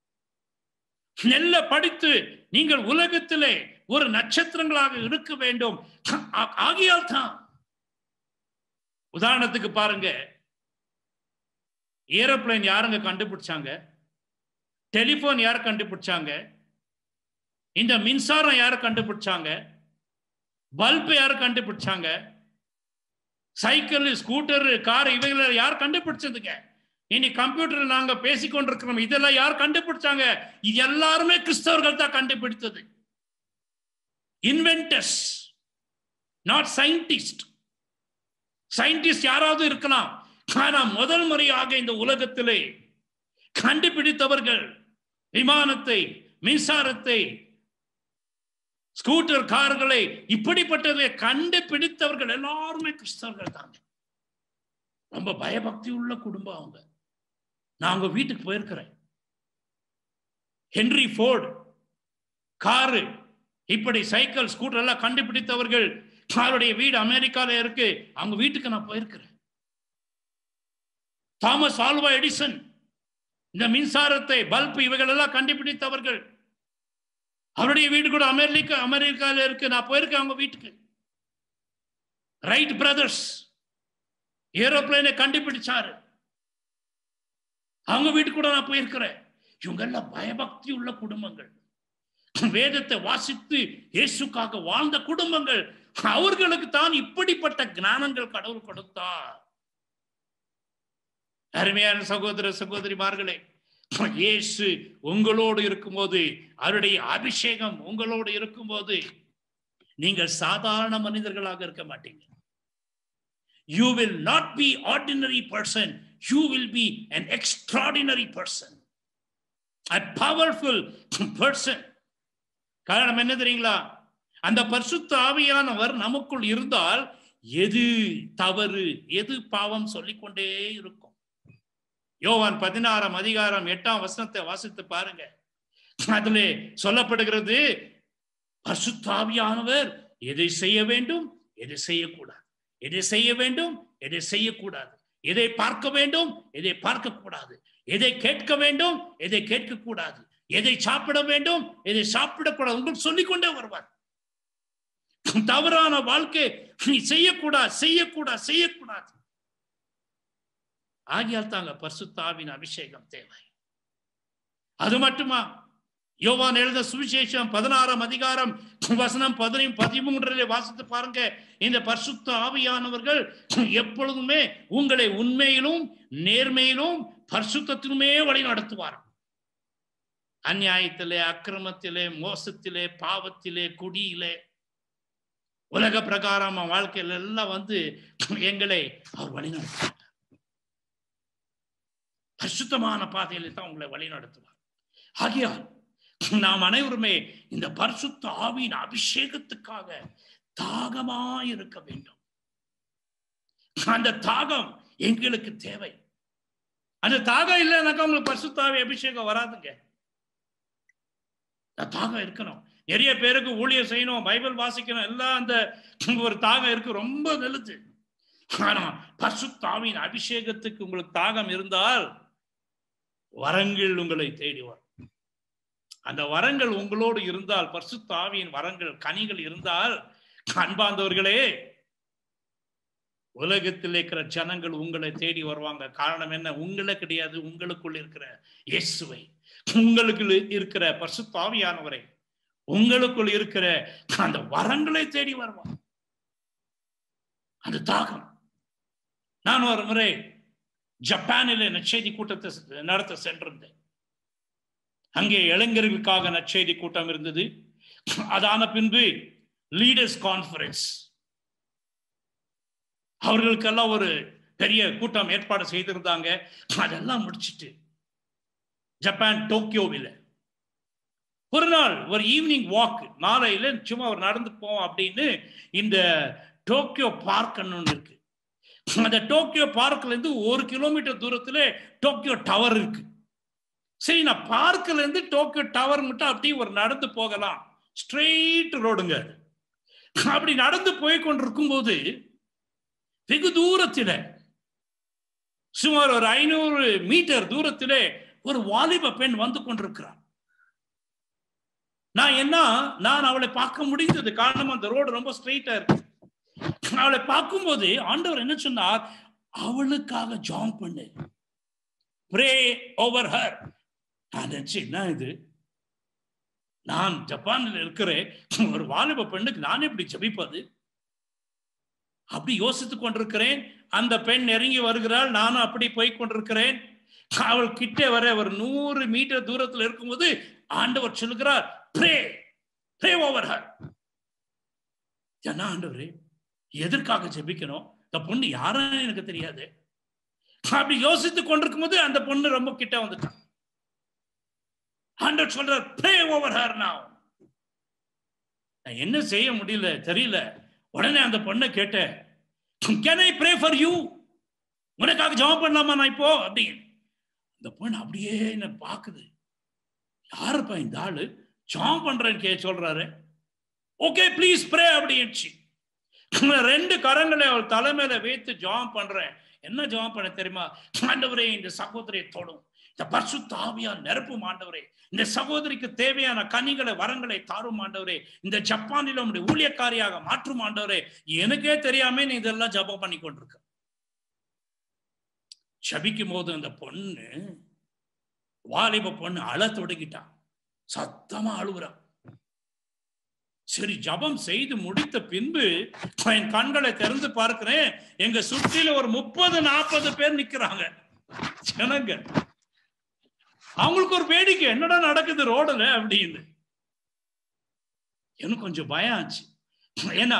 நல்ல படித்து நீங்கள் உலகத்திலே ஒரு நட்சத்திரங்களாக இருக்க வேண்டும் ஆ- ஆகையால் தான் உதாரணத்துக்கு பாருங்க ஏரோப்ளேன் யாருங்க கண்டுபிடிச்சாங்க டெலிபோன் யார் கண்டுபிடிச்சாங்க இந்த மின்சாரம் யார் கண்டுபிடிச்சாங்க பல்பு யார் கண்டுபிடிச்சாங்க சைக்கிள் ஸ்கூட்டர் கார் இவைகளை யார் கண்டுபிடிச்சதுங்க இனி கம்ப்யூட்டர் நாங்க பேசிக்கொண்டிருக்கிறோம் இதெல்லாம் யார் கண்டுபிடிச்சாங்க இது எல்லாருமே கிறிஸ்தவர்கள் தான் கண்டுபிடித்தது இன்வென்டர்ஸ் நாட் சயின்டிஸ்ட் சயின்டிஸ்ட் யாராவது இருக்கலாம் ஆனா முதல் முறையாக இந்த உலகத்திலே கண்டுபிடித்தவர்கள் விமானத்தை மின்சாரத்தை ஸ்கூட்டர் கார்களை இப்படிப்பட்டதை கண்டுபிடித்தவர்கள் எல்லாருமே கிறிஸ்தவர்கள் தாங்க ரொம்ப பயபக்தி உள்ள குடும்பம் அவங்க நான் அவங்க வீட்டுக்கு போயிருக்கிறேன் ஹென்ரி ஃபோர்டு காரு இப்படி சைக்கிள் ஸ்கூட்டர் எல்லாம் கண்டுபிடித்தவர்கள் அவருடைய வீடு அமெரிக்கால இருக்கு அவங்க வீட்டுக்கு நான் போயிருக்கிறேன் தாமஸ் ஆல்வா எடிசன் இந்த மின்சாரத்தை பல்ப் இவைகள் எல்லாம் கண்டுபிடித்தவர்கள் அவருடைய வீடு கூட அமெரிக்கா அமெரிக்கால இருக்கு நான் போயிருக்கேன் அவங்க வீட்டுக்கு ரைட் பிரதர்ஸ் ஏரோப்ளைனை கண்டுபிடிச்சாரு அவங்க வீட்டுக்கு கூட நான் போயிருக்கிறேன் இவங்க எல்லாம் பயபக்தி உள்ள குடும்பங்கள் வேதத்தை வாசித்து இயேசுக்காக வாழ்ந்த குடும்பங்கள் அவர்களுக்கு தான் இப்படிப்பட்ட ஞானங்கள் கடவுள் கொடுத்தார் அருமையான சகோதர சகோதரிமார்களே இயேசு உங்களோடு இருக்கும்போது அவருடைய அபிஷேகம் உங்களோடு இருக்கும்போது நீங்கள் சாதாரண மனிதர்களாக இருக்க மாட்டீங்க you will not be ordinary person you will be an extraordinary person a powerful person காரணம் என்ன தெரியுங்களா அந்த பரிசுத்த ஆவியானவர் நமக்குள் இருந்தால் எது தவறு எது பாவம் சொல்லிக்கொண்டே இருக்கும் யோவான் பதினாறாம் அதிகாரம் எட்டாம் வசனத்தை வாசித்து பாருங்க அதிலே சொல்லப்படுகிறது பரிசுத்தாவியானவர் எதை செய்ய வேண்டும் எதை செய்யக்கூடாது எதை செய்ய வேண்டும் எதை செய்யக்கூடாது எதை பார்க்க வேண்டும் எதை பார்க்க கூடாது எதை கேட்க வேண்டும் எதை கேட்க கூடாது எதை சாப்பிட வேண்டும் எதை சாப்பிடக்கூடாது உங்களுக்கு சொல்லிக்கொண்டே வருவார் தவறான வாழ்க்கை நீ செய்யக்கூடாது செய்யக்கூடாது செய்யக்கூடாது ஆகியால் தாங்க பரிசுத்தாவின் அபிஷேகம் தேவை அது மட்டுமா யோவான் எழுத சுவிசேஷம் பதினாறாம் அதிகாரம் வசனம் பதினையும் பதிமூன்றிலே வாசித்து பாருங்க இந்த பரிசுத்த ஆவியானவர்கள் எப்பொழுதுமே உங்களை உண்மையிலும் நேர்மையிலும் பரிசுத்திலுமே வழி நடத்துவார் அந்நியாயத்திலே அக்கிரமத்திலே மோசத்திலே பாவத்திலே குடியிலே உலக பிரகாரம் வாழ்க்கையில எல்லாம் வந்து எங்களை அவர் வழி நடத்துவார் பரிசுத்தமான பாதையில தான் உங்களை வழி நடத்துவார் ஆகியால் நாம் அனைவருமே இந்த பரிசுத்த ஆவியின் அபிஷேகத்துக்காக தாகமா இருக்க வேண்டும் அந்த தாகம் எங்களுக்கு தேவை அந்த தாகம் இல்லைனாக்கா உங்களுக்கு பரிசுத்தாவி அபிஷேகம் வராதுங்க தாகம் இருக்கணும் நிறைய பேருக்கு ஊழியர் செய்யணும் பைபிள் வாசிக்கணும் எல்லாம் அந்த ஒரு தாகம் இருக்கு ரொம்ப நல்லது ஆனா பசுத்தாவின் அபிஷேகத்துக்கு உங்களுக்கு தாகம் இருந்தால் வரங்கள் உங்களை தேடி வரும் அந்த வரங்கள் உங்களோடு இருந்தால் பரிசுத்தாவியின் வரங்கள் கனிகள் இருந்தால் அன்பாந்தவர்களே உலகத்தில் இருக்கிற ஜனங்கள் உங்களை தேடி வருவாங்க காரணம் என்ன உங்களை கிடையாது உங்களுக்குள் இருக்கிற இயேசுவை உங்களுக்கு இருக்கிற பரிசுத்தாவியானவரை உங்களுக்குள் இருக்கிற அந்த வரங்களை தேடி வருவான் அந்த தாகம் நான் ஒரு முறை ஜப்பானில் நச்செய்தி கூட்டத்தை நடத்த சென்றிருந்தேன் அங்கே இளைஞர்களுக்காக நற்செய்தி கூட்டம் இருந்தது அதான பின்பு லீடர்ஸ் கான்ஃபரன்ஸ் அவர்களுக்கெல்லாம் ஒரு பெரிய கூட்டம் ஏற்பாடு செய்திருந்தாங்க அதெல்லாம் முடிச்சிட்டு ஜப்பான் டோக்கியோவில் ஒரு நாள் ஒரு ஈவினிங் வாக் மாலையில சும்மா ஒரு நடந்து போவோம் அப்படின்னு இந்த டோக்கியோ பார்க் ஒன்று இருக்கு அந்த டோக்கியோ பார்க்ல இருந்து ஒரு கிலோமீட்டர் தூரத்துல டோக்கியோ டவர் இருக்கு சரி நான் பார்க்ல இருந்து டோக்கியோ டவர் மட்டும் அப்படி ஒரு நடந்து போகலாம் ஸ்ட்ரெயிட் ரோடுங்க அது அப்படி நடந்து போய் கொண்டிருக்கும் போது வெகு தூரத்தில் சுமார் ஒரு ஐநூறு மீட்டர் தூரத்திலே ஒரு வாலிப பெண் வந்து கொண்டிருக்கிறார் நான் என்ன நான் அவளை பார்க்க முடிந்தது காரணம் அந்த ரோடு ரொம்ப ஸ்ட்ரெயிட்டா இருக்கு அவளை பார்க்கும்போது ஆண்டவர் என்ன சொன்னார் அவளுக்காக ஜாம் பண்ணு ப்ரே ஓவர் ஹர் நான் நினைச்சு என்ன இது நான் ஜப்பானில் இருக்கிறேன் ஒரு வாலிப பெண்ணுக்கு நான் எப்படி ஜபிப்பது அப்படி யோசித்துக் கொண்டிருக்கிறேன் அந்த பெண் நெருங்கி வருகிறாள் நானும் அப்படி போய் கொண்டிருக்கிறேன் அவள் கிட்டே வர ஒரு நூறு மீட்டர் தூரத்தில் இருக்கும்போது ஆண்டவர் சொல்லுகிறார் ப்ரே ப்ரே ஓவர் ஹர் என்ன ஆண்டவரே எதற்காக ஜெபிக்கணும் இந்த பொண்ணு யாருன்னு எனக்கு தெரியாது அப்படி யோசித்துக் கொண்டிருக்கும் போது அந்த பொண்ணு ரொம்ப கிட்ட வந்துட்டான் ஆண்டவர் சொல்றார் ப்ரே ஓவர் ஹர் நான் என்ன செய்ய முடியல தெரியல உடனே அந்த பொண்ணை கேட்டேன் can I pray for you உனக்காக ஜெபம் பண்ணலாமா நான் இப்போ அப்படின்னு இந்த பொண்ணு அப்படியே என்ன பாக்குது யாருப்பா இந்த ஆளு ஜாம் பண்றேன்னு கே சொல்றாரு ஓகே ப்ளீஸ் ப்ரே அப்படின்ச்சு ரெண்டு கரங்களை அவள் தலைமையில வைத்து ஜாம் பண்றேன் என்ன ஜெபம் பண்ண தெரியுமா ஆண்டவரே இந்த சகோதரியை தொடும் இந்த பரிசுத்த ஆவியால் நிரப்பும் ஆண்டவரே இந்த சகோதரிக்கு தேவையான கனிகளை வரங்களை தாரும் ஆண்டவரே இந்த ஜப்பானில் உடைய ஊழியக்காரியாக மாற்றும் ஆண்டவரே எனக்கே தெரியாம நீ இதெல்லாம் ஜபம் பண்ணி கொண்டிருக்க ஜபிக்கும் போது அந்த பொண்ணு வாலிப பொண்ணு அழ தொடங்கிட்டான் சத்தமா அழுகுறான் சரி ஜபம் செய்து முடித்த பின்பு என் கண்களை திறந்து பார்க்கிறேன் எங்க சுற்றில ஒரு முப்பது நாற்பது பேர் நிக்கிறாங்க ஜனங்க அவங்களுக்கு ஒரு வேடிக்கை என்னடா நடக்குது ரோடுல அப்படின்னு எனக்கு கொஞ்சம் பயம் ஆச்சு ஏன்னா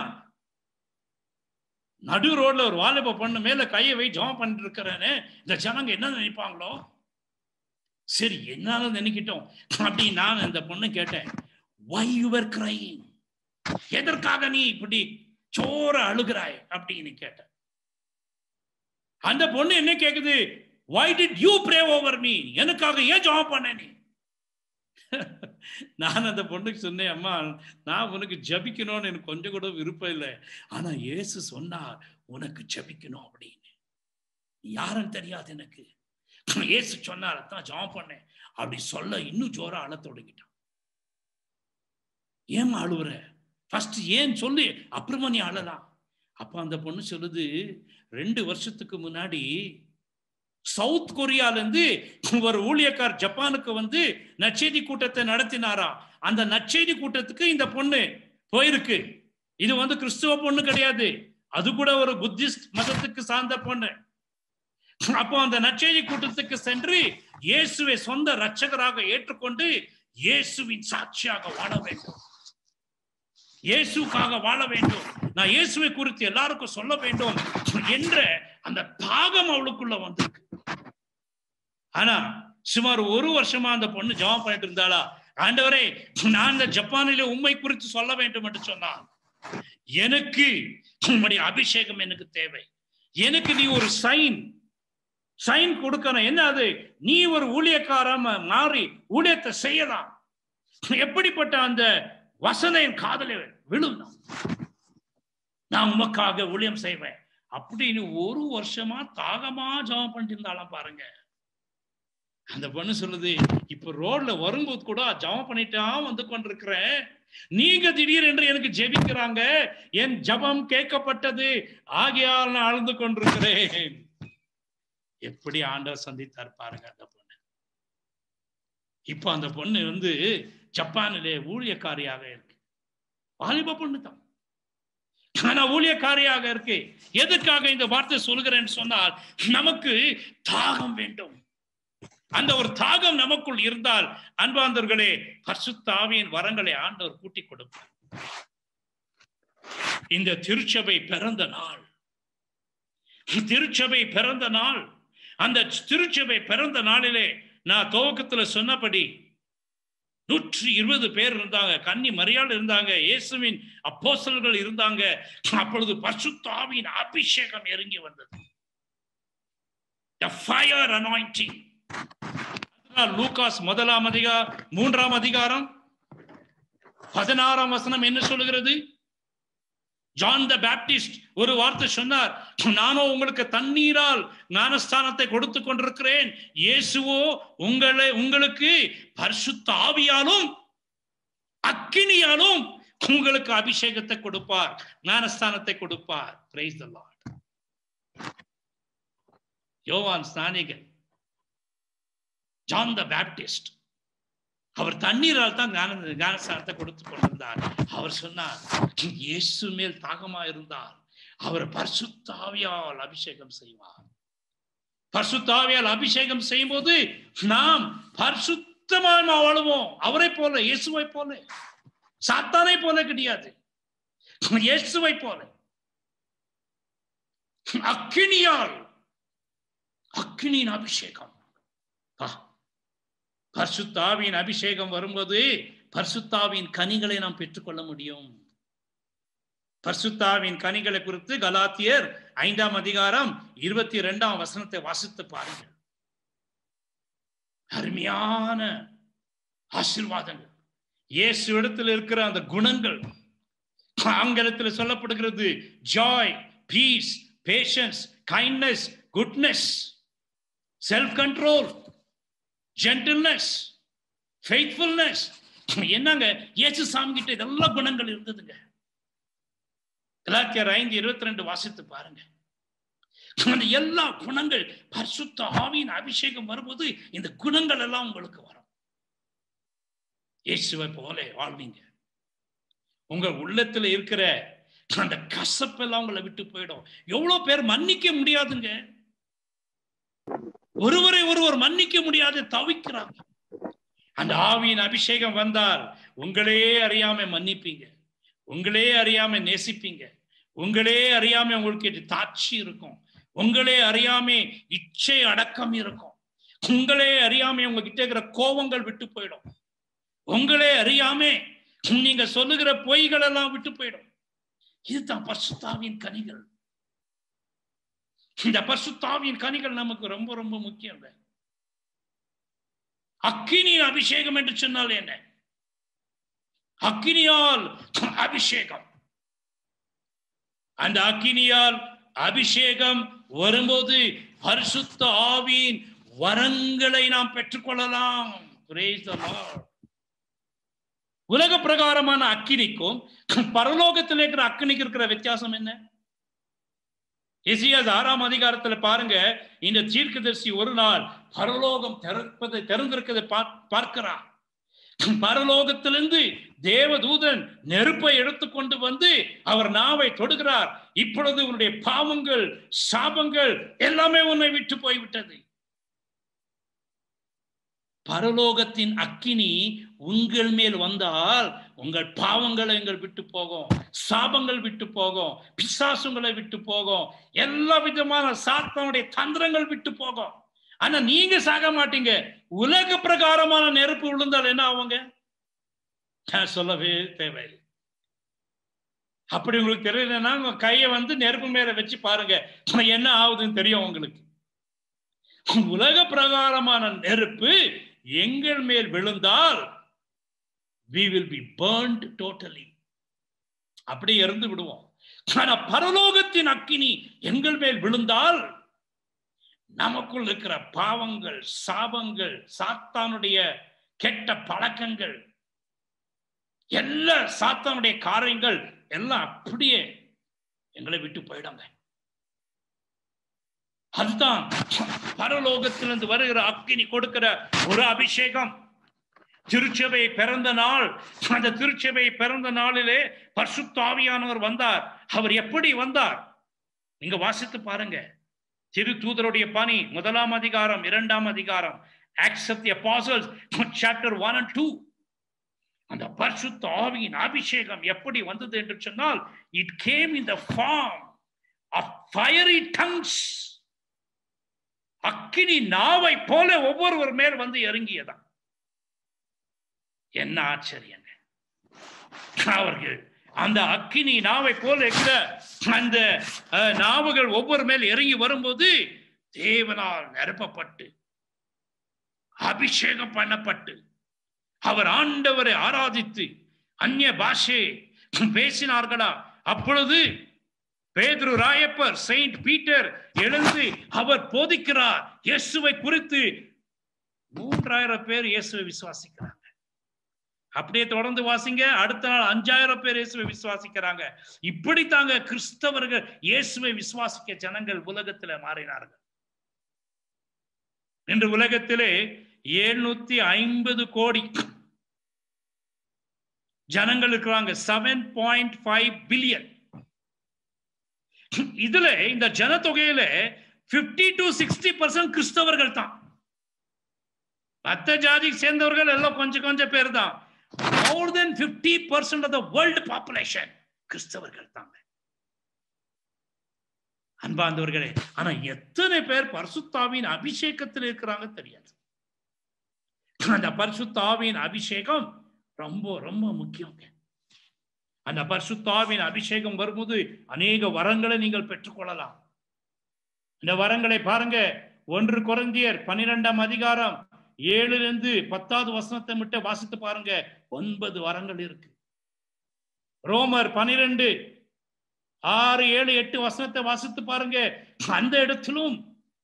நடு ரோட்ல ஒரு வாலிப பொண்ணு மேல கையை வை ஜபம் பண்ணிட்டு இருக்கிறேன்னு இந்த ஜனங்க என்ன நினைப்பாங்களோ சரி என்னால நினைக்கிட்டோம் அப்படி நான் இந்த பொண்ணு கேட்டேன் வை யுவர் கிரைங் எதற்காக நீ இப்படி சோற அழுகிறாய் அப்படின்னு கேட்டேன் அந்த பொண்ணு என்ன கேக்குது why did you pray over me எனக்காக ஏன் ஜாப் பண்ண நீ நான் அந்த பொண்ணுக்கு சொன்னேன் அம்மா நான் உனக்கு ஜபிக்கணும்னு எனக்கு கொஞ்சம் கூட விருப்பம் இல்லை ஆனா இயேசு சொன்னார் உனக்கு ஜபிக்கணும் அப்படின்னு யாருன்னு தெரியாது எனக்கு இயேசு சொன்னார் தான் ஜாப் பண்ணேன் அப்படி சொல்ல இன்னும் ஜோரா அழ தொடங்கிட்டான் ஏன் அழுவுற ஃபர்ஸ்ட் ஏன் சொல்லு அப்புறமா நீ அழலாம் அப்ப அந்த பொண்ணு சொல்லுது ரெண்டு வருஷத்துக்கு முன்னாடி சவுத் கொரியால இருந்து ஒரு ஊழியக்கார் ஜப்பானுக்கு வந்து நச்செய்தி கூட்டத்தை நடத்தினாரா அந்த நச்செய்தி கூட்டத்துக்கு இந்த பொண்ணு போயிருக்கு இது வந்து கிறிஸ்துவ பொண்ணு கிடையாது அது கூட ஒரு புத்திஸ்ட் மதத்துக்கு சார்ந்த பொண்ணு அப்போ அந்த நச்செய்தி கூட்டத்துக்கு சென்று இயேசுவை சொந்த ரட்சகராக ஏற்றுக்கொண்டு இயேசுவின் சாட்சியாக வாழ வேண்டும் இயேசுக்காக வாழ வேண்டும் நான் இயேசுவை குறித்து எல்லாருக்கும் சொல்ல வேண்டும் என்ற அந்த தாகம் அவளுக்குள்ள வந்திருக்கு ஆனா சுமார் ஒரு வருஷமா அந்த பொண்ணு ஜபம் பண்ணிட்டு இருந்தாளா ஆண்டவரே நான் இந்த ஜப்பானில உண்மை குறித்து சொல்ல வேண்டும் என்று சொன்னான் எனக்கு உம்முடைய அபிஷேகம் எனக்கு தேவை எனக்கு நீ ஒரு சைன் சைன் கொடுக்கணும் என்ன அது நீ ஒரு ஊழியக்காரமா மாறி ஊழியத்தை செய்யலாம் எப்படிப்பட்ட அந்த வசன என் காதல விழுந்தோம் நான் உமக்காக ஊழியம் செய்வேன் அப்படின்னு ஒரு வருஷமா தாகமா ஜபம் பண்ணிட்டு இருந்தாலும் பாருங்க அந்த பொண்ணு சொல்லுது இப்ப ரோட்ல வரும்போது கூட ஜபம் பண்ணிட்டா வந்து கொண்டிருக்கிறேன் நீங்க திடீர் என்று எனக்கு ஜெபிக்கிறாங்க என் ஜபம் கேட்கப்பட்டது ஆகியால் நான் அழுந்து கொண்டிருக்கிறேன் எப்படி ஆண்டவர் சந்தித்தார் பாருங்க அந்த பொண்ணு இப்ப அந்த பொண்ணு வந்து ஜப்பானிலே ஊழியக்காரியாக இருக்கு வாலிப பொண்ணு தான் ஆனா ஊழியக்காரியாக இருக்கு எதுக்காக இந்த வார்த்தை சொல்கிறேன்னு சொன்னால் நமக்கு தாகம் வேண்டும் அந்த ஒரு தாகம் நமக்குள் இருந்தால் அன்பாந்தர்களே பர்சுத்தாவியின் வரங்களை ஆண்டவர் கூட்டி கொடுப்பார் இந்த திருச்சபை பிறந்த நாள் திருச்சபை பிறந்த நாள் அந்த திருச்சபை பிறந்த நாளிலே நான் துவக்கத்துல சொன்னபடி நூற்றி இருபது பேர் இருந்தாங்க கன்னி மரியாள் இருந்தாங்க இயேசுவின் அப்போசல்கள் இருந்தாங்க அப்பொழுது பசுத்தாவின் அபிஷேகம் இறங்கி வந்தது The fire anointing. அதனால் லூகாஸ் முதலாம் அதிகாரம் மூன்றாம் அதிகாரம் பதினாறாம் வசனம் என்ன சொல்லுகிறது ஜான் த பேப்டிஸ்ட் ஒரு வார்த்தை சொன்னார் நானோ உங்களுக்கு தண்ணீரால் ஞானஸ்தானத்தை கொடுத்து கொண்டிருக்கிறேன் இயேசுவோ உங்களை உங்களுக்கு பரிசுத்த ஆவியாலும் அக்கினியாலும் உங்களுக்கு அபிஷேகத்தை கொடுப்பார் ஞானஸ்தானத்தை கொடுப்பார் பிரைஸ் த லார்ட் யோவான் ஸ்நானிகன் ஜான் த பேப்டிஸ்ட் அவர் தண்ணீரால் தான் ஞான ஞானஸ்தானத்தை கொடுத்து கொண்டிருந்தார் அவர் சொன்னார் இயேசு மேல் தாகமா இருந்தார் அவர் பரிசுத்தாவியால் அபிஷேகம் செய்வார் பரிசுத்தாவியால் அபிஷேகம் செய்யும் போது நாம் பரிசுத்தமாக வாழுவோம் அவரை போல இயேசுவை போல சாத்தானை போல கிடையாது இயேசுவை போல அக்கினியால் அக்கினியின் அபிஷேகம் பர்சுத்தாவின் அபிஷேகம் வரும்போது பர்சுத்தாவின் கனிகளை நாம் பெற்றுக்கொள்ள முடியும் பர்சுத்தாவின் கனிகளை குறித்து கலாத்தியர் ஐந்தாம் அதிகாரம் இருபத்தி இரண்டாம் வசனத்தை வாசித்து பாருங்கள் அருமையான ஆசிர்வாதங்கள் இயேசு இடத்துல இருக்கிற அந்த குணங்கள் ஆங்கிலத்தில் சொல்லப்படுகிறது joy peace patience kindness goodness self control gentleness faithfulness என்னங்க இயேசு சாமி கிட்ட இதெல்லாம் குணங்கள் இருந்ததுங்க கலாத்தியர் ஐந்து இருபத்தி ரெண்டு வாசித்து பாருங்க அந்த எல்லா குணங்கள் பரிசுத்த ஆவியின் அபிஷேகம் வரும்போது இந்த குணங்கள் எல்லாம் உங்களுக்கு வரும் இயேசுவை போல வாழ்வீங்க உங்க உள்ளத்துல இருக்கிற அந்த கசப்பெல்லாம் உங்களை விட்டு போயிடும் எவ்வளவு பேர் மன்னிக்க முடியாதுங்க ஒருவரை ஒருவர் மன்னிக்க முடியாது தவிக்கிறாங்க அந்த ஆவியின் அபிஷேகம் வந்தால் உங்களே அறியாம மன்னிப்பீங்க உங்களே அறியாம நேசிப்பீங்க உங்களே அறியாம உங்களுக்கு தாட்சி இருக்கும் உங்களே அறியாம இச்சை அடக்கம் இருக்கும் உங்களே அறியாம உங்ககிட்ட இருக்கிற கோபங்கள் விட்டு போயிடும் உங்களே அறியாம நீங்க சொல்லுகிற பொய்கள் எல்லாம் விட்டு போயிடும் இதுதான் பசுத்தாவின் கனிகள் இந்த பசுத்தாவின் கனிகள் நமக்கு ரொம்ப ரொம்ப முக்கியம் அக்கினியின் அபிஷேகம் என்று சொன்னால் என்ன அக்கினியால் அபிஷேகம் அந்த அக்கினியால் அபிஷேகம் வரும்போது பரிசுத்த ஆவியின் வரங்களை நாம் பெற்றுக்கொள்ளலாம் உலக பிரகாரமான அக்கினிக்கும் பரலோகத்தில் இருக்கிற அக்கினிக்கு இருக்கிற வித்தியாசம் என்ன எசியாஸ் ஆறாம் அதிகாரத்துல பாருங்க இந்த தீர்க்கதரிசி ஒரு நாள் பரலோகம் திறப்பதை திறந்திருக்கதை பார்க்கிறான் பரலோகத்திலிருந்து தேவதூதன் நெருப்பை எடுத்துக்கொண்டு வந்து அவர் நாவை தொடுகிறார் இப்பொழுது உன்னுடைய பாவங்கள் சாபங்கள் எல்லாமே உன்னை விட்டு போய்விட்டது பரலோகத்தின் அக்கினி உங்கள் மேல் வந்தால் உங்கள் பாவங்களை எங்கள் விட்டு போகும் சாபங்கள் விட்டு போகும் பிசாசுங்களை விட்டு போகும் எல்லா விதமான சாத்தனுடைய தந்திரங்கள் விட்டு போகும் ஆனா நீங்க சாக மாட்டீங்க உலக பிரகாரமான நெருப்பு விழுந்தால் என்ன ஆகுங்க சொல்லவே தேவையில்லை அப்படி உங்களுக்கு தெரியலன்னா உங்க கையை வந்து நெருப்பு மேல வச்சு பாருங்க என்ன ஆகுதுன்னு தெரியும் உங்களுக்கு உலக பிரகாரமான நெருப்பு எங்கள் மேல் விழுந்தால் we will be burnt totally அப்படி இறந்து விடுவோம் ஆனா பரலோகத்தின் அக்கினி எங்கள் மேல் விழுந்தால் நமக்குள் இருக்கிற பாவங்கள் சாபங்கள் சாத்தானுடைய கெட்ட பழக்கங்கள் எல்லா சாத்தானுடைய காரியங்கள் எல்லாம் அப்படியே எங்களை விட்டு போயிடுங்க அதுதான் பரலோகத்திலிருந்து வருகிற அக்கினி கொடுக்கிற ஒரு அபிஷேகம் திருச்சபை பிறந்த நாள் அந்த திருச்சபை பிறந்த நாளிலே பர்சுத்தாவியானவர் வந்தார் அவர் எப்படி வந்தார் நீங்க வாசித்து பாருங்க திரு தூதருடைய பணி முதலாம் அதிகாரம் இரண்டாம் அதிகாரம் Acts of the Apostles chapter one and two அந்த பரிசுத்த ஆவியின் அபிஷேகம் எப்படி வந்தது என்று சொன்னால் it came in the form of fiery tongues அக்கினி நாவை போல ஒவ்வொருவர் மேல் வந்து இறங்கியதான் என்ன ஆச்சரியங்க அவர்கள் அந்த அக்கினி நாவை போல இருக்கிற அந்த நாவுகள் ஒவ்வொரு மேல் இறங்கி வரும்போது தேவனால் நிரப்பப்பட்டு அபிஷேகம் பண்ணப்பட்டு அவர் ஆண்டவரை ஆராதித்து அந்நிய பாஷை பேசினார்களா அப்பொழுது பேதுரு ராயப்பர் செயின்ட் பீட்டர் எழுந்து அவர் போதிக்கிறார் இயேசுவை குறித்து மூன்றாயிரம் பேர் இயேசுவை விசுவாசிக்கிறாங்க அப்படியே தொடர்ந்து வாசிங்க அடுத்த நாள் அஞ்சாயிரம் பேர் இயேசுவை விசுவாசிக்கிறாங்க இப்படி தாங்க கிறிஸ்தவர்கள் இயேசுவை விசுவாசிக்க ஜனங்கள் உலகத்துல மாறினார்கள் இன்று உலகத்திலே எழுநூத்தி ஐம்பது கோடி ஜனங்கள் இருக்கிறாங்க செவன் பாயிண்ட் ஃபைவ் பில்லியன் இதுல இந்த ஜனத்தொகையில பிப்டி டு சிக்ஸ்டி பர்சன்ட் கிறிஸ்தவர்கள் தான் மத்த ஜாதி சேர்ந்தவர்கள் எல்லாம் கொஞ்சம் கொஞ்சம் பேர் தான் more than fifty percent of the world population கிறிஸ்தவர்கள் தாங்க அன்பாந்தவர்களே ஆனா எத்தனை பேர் பரிசுத்தாவின் அபிஷேகத்தில் இருக்கிறாங்க தெரியாது அந்த பரிசுத்தாவின் அபிஷேகம் ரொம்ப ரொம்ப முக்கியம் அந்த பரிசுத்தாவின் அபிஷேகம் வரும்போது அநேக வரங்களை நீங்கள் பெற்றுக்கொள்ளலாம் இந்த வரங்களை பாருங்க ஒன்று குறைந்தியர் பன்னிரெண்டாம் அதிகாரம் ஏழுல இருந்து பத்தாவது வசனத்தை மட்டும் வாசித்து பாருங்க ஒன்பது வரங்கள் இருக்கு ரோமர் பனிரெண்டு ஆறு ஏழு எட்டு வசனத்தை வாசித்து பாருங்க அந்த இடத்திலும்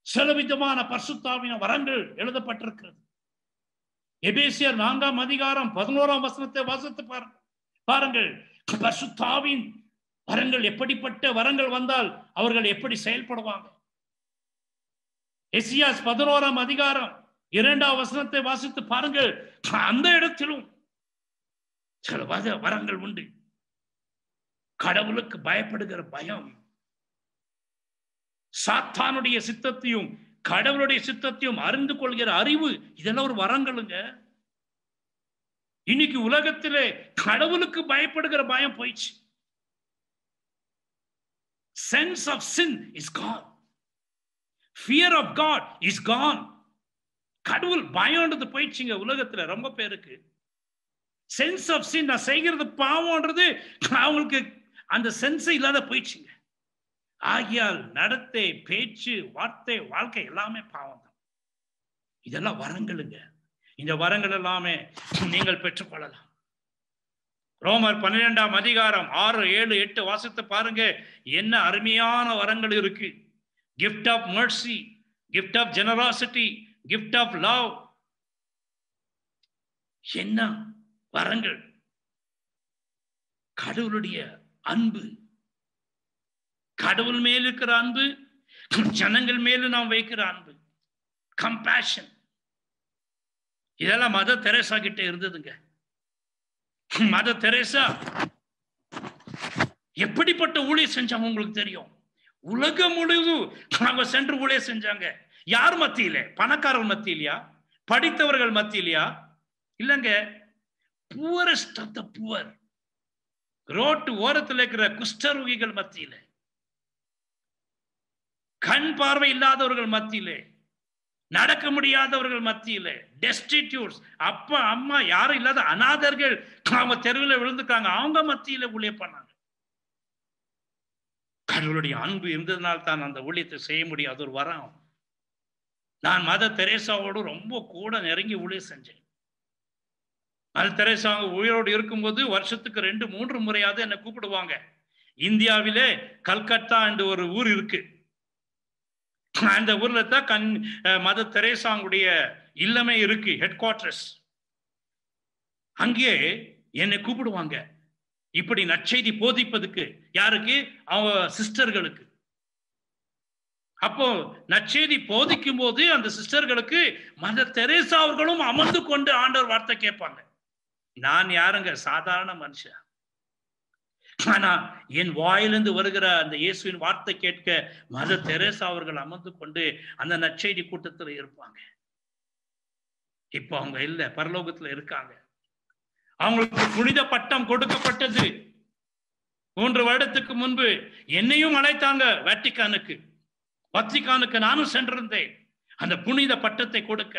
சில விதமான பரிசுத்தாவின வரங்கள் எழுதப்பட்டிருக்கிறது எபேசியர் நான்காம் அதிகாரம் பதினோராம் வசனத்தை வாசித்து பாருங்க பாருங்கள் பரிசுத்தாவின் வரங்கள் எப்படிப்பட்ட வரங்கள் வந்தால் அவர்கள் எப்படி செயல்படுவாங்க எசியாஸ் பதினோராம் அதிகாரம் இரண்டாம் வசனத்தை வாசித்து பாருங்கள் அந்த இடத்திலும் சில வத வரங்கள் உண்டு கடவுளுக்கு பயப்படுகிற பயம் சாத்தானுடைய சித்தத்தையும் கடவுளுடைய சித்தத்தையும் அறிந்து கொள்கிற அறிவு இதெல்லாம் ஒரு வரங்களுங்க இன்னைக்கு உலகத்திலே கடவுளுக்கு பயப்படுகிற பயம் போயிடுச்சு sense of sin is gone fear of God is gone கடவுள் பயம்ன்றது போயிடுச்சுங்க உலகத்துல ரொம்ப பேருக்கு சென்ஸ் ஆஃப் சின் நான் செய்கிறது பாவம்ன்றது அவங்களுக்கு அந்த சென்ஸ் இல்லாத போயிடுச்சுங்க ஆகியால் நடத்தை பேச்சு வார்த்தை வாழ்க்கை எல்லாமே பாவம் தான் இதெல்லாம் வரங்களுங்க இந்த வரங்கள் எல்லாமே நீங்கள் பெற்றுக்கொள்ளலாம் ரோமர் பன்னிரெண்டாம் அதிகாரம் ஆறு ஏழு எட்டு வாசித்து பாருங்க என்ன அருமையான வரங்கள் இருக்கு gift of mercy gift of generosity gift of love என்ன வரங்கள் கடவுளுடைய அன்பு கடவுள் மேல் இருக்கிற அன்பு ஜனங்கள் மேல நாம் வைக்கிற அன்பு கம்பேஷன் இதெல்லாம் மத தெரேசா கிட்ட இருந்ததுங்க மத தெரேசா எப்படிப்பட்ட ஊழியர் செஞ்சாங்க உங்களுக்கு தெரியும் உலகம் முழுவதும் அவங்க சென்று ஊழியர் செஞ்சாங்க யார் மத்தியில பணக்காரர்கள் மத்தியிலையா படித்தவர்கள் மத்தியிலையா இல்லைங்க poorest of the poor road ஓரத்தில் இருக்கிற குஷ்டரோகிகள் மத்தியில கண் பார்வை இல்லாதவர்கள் மத்தியிலே நடக்க முடியாதவர்கள் மத்தியிலே டெஸ்டிடியூட்ஸ் அப்பா அம்மா யாரும் இல்லாத அநாதர்கள் அவங்க தெருவில் விழுந்துக்காங்க அவங்க மத்தியில ஊழிய பண்ணாங்க கடவுளுடைய அன்பு இருந்ததுனால தான் அந்த ஊழியத்தை செய்ய முடியும் அது ஒரு வரம் நான் மத தெரேசாவோடு ரொம்ப கூட நெருங்கி ஊழிய செஞ்சேன் மத தெரேசா உயிரோடு இருக்கும்போது வருஷத்துக்கு ரெண்டு மூன்று முறையாவது என்னை கூப்பிடுவாங்க இந்தியாவிலே கல்கத்தா என்று ஒரு ஊர் இருக்கு அந்த ஊர்ல தான் கண் மத தெரேசாங்குடைய இல்லமே இருக்கு ஹெட் குவார்டர்ஸ் அங்கே என்னை கூப்பிடுவாங்க இப்படி நற்செய்தி போதிப்பதுக்கு யாருக்கு அவங்க சிஸ்டர்களுக்கு அப்போ நற்செய்தி போதிக்கும் போது அந்த சிஸ்டர்களுக்கு மத தெரேசா அவர்களும் அமர்ந்து கொண்டு ஆண்டவர் வார்த்தை கேட்பாங்க நான் யாருங்க சாதாரண மனுஷன் ஆனா என் வாயிலிருந்து வருகிற அந்த இயேசுவின் வார்த்தை கேட்க மத தெரேசா அவர்கள் அமர்ந்து கொண்டு அந்த நற்செய்தி கூட்டத்தில் இருப்பாங்க இப்போ அவங்க இல்ல பரலோகத்துல இருக்காங்க அவங்களுக்கு புனித பட்டம் கொடுக்கப்பட்டது மூன்று வருடத்துக்கு முன்பு என்னையும் அழைத்தாங்க வேட்டிக்கானுக்கு வத்திக்கானுக்கு நானும் சென்றிருந்தேன் அந்த புனித பட்டத்தை கொடுக்க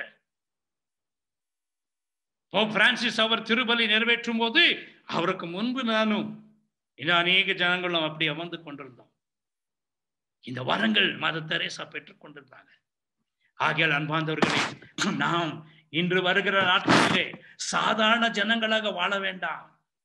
பிரான்சிஸ் அவர் திருபலி நிறைவேற்றும் போது அவருக்கு முன்பு நானும் இன்னும் அநேக ஜனங்களும் அப்படி அமர்ந்து கொண்டிருந்தோம் இந்த வரங்கள் மத தெரேசா பெற்றுக் கொண்டிருந்தாங்க ஆகியால் அன்பாந்தவர்களே நாம் இன்று வருகிற நாட்களிலே சாதாரண ஜனங்களாக வாழ வேண்டாம்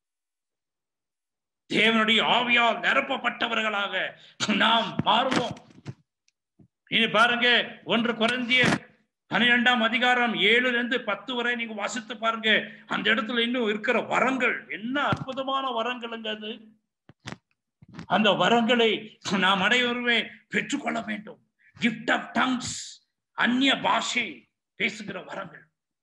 தேவனுடைய ஆவியால் நிரப்பப்பட்டவர்களாக நாம் மாறுவோம் இனி பாருங்க ஒன்று குறைந்திய பன்னிரெண்டாம் அதிகாரம் ஏழுல இருந்து பத்து வரை நீங்க வாசித்து பாருங்க அந்த இடத்துல இன்னும் இருக்கிற வரங்கள் என்ன அற்புதமான வரங்களுங்க அது அந்த வரங்களை நாம் அனைவருமே பெற்றுக்கொள்ள வேண்டும் கிஃப்ட் ஆஃப் டங்ஸ் அந்நிய பாஷை பேசுகிற வரங்கள்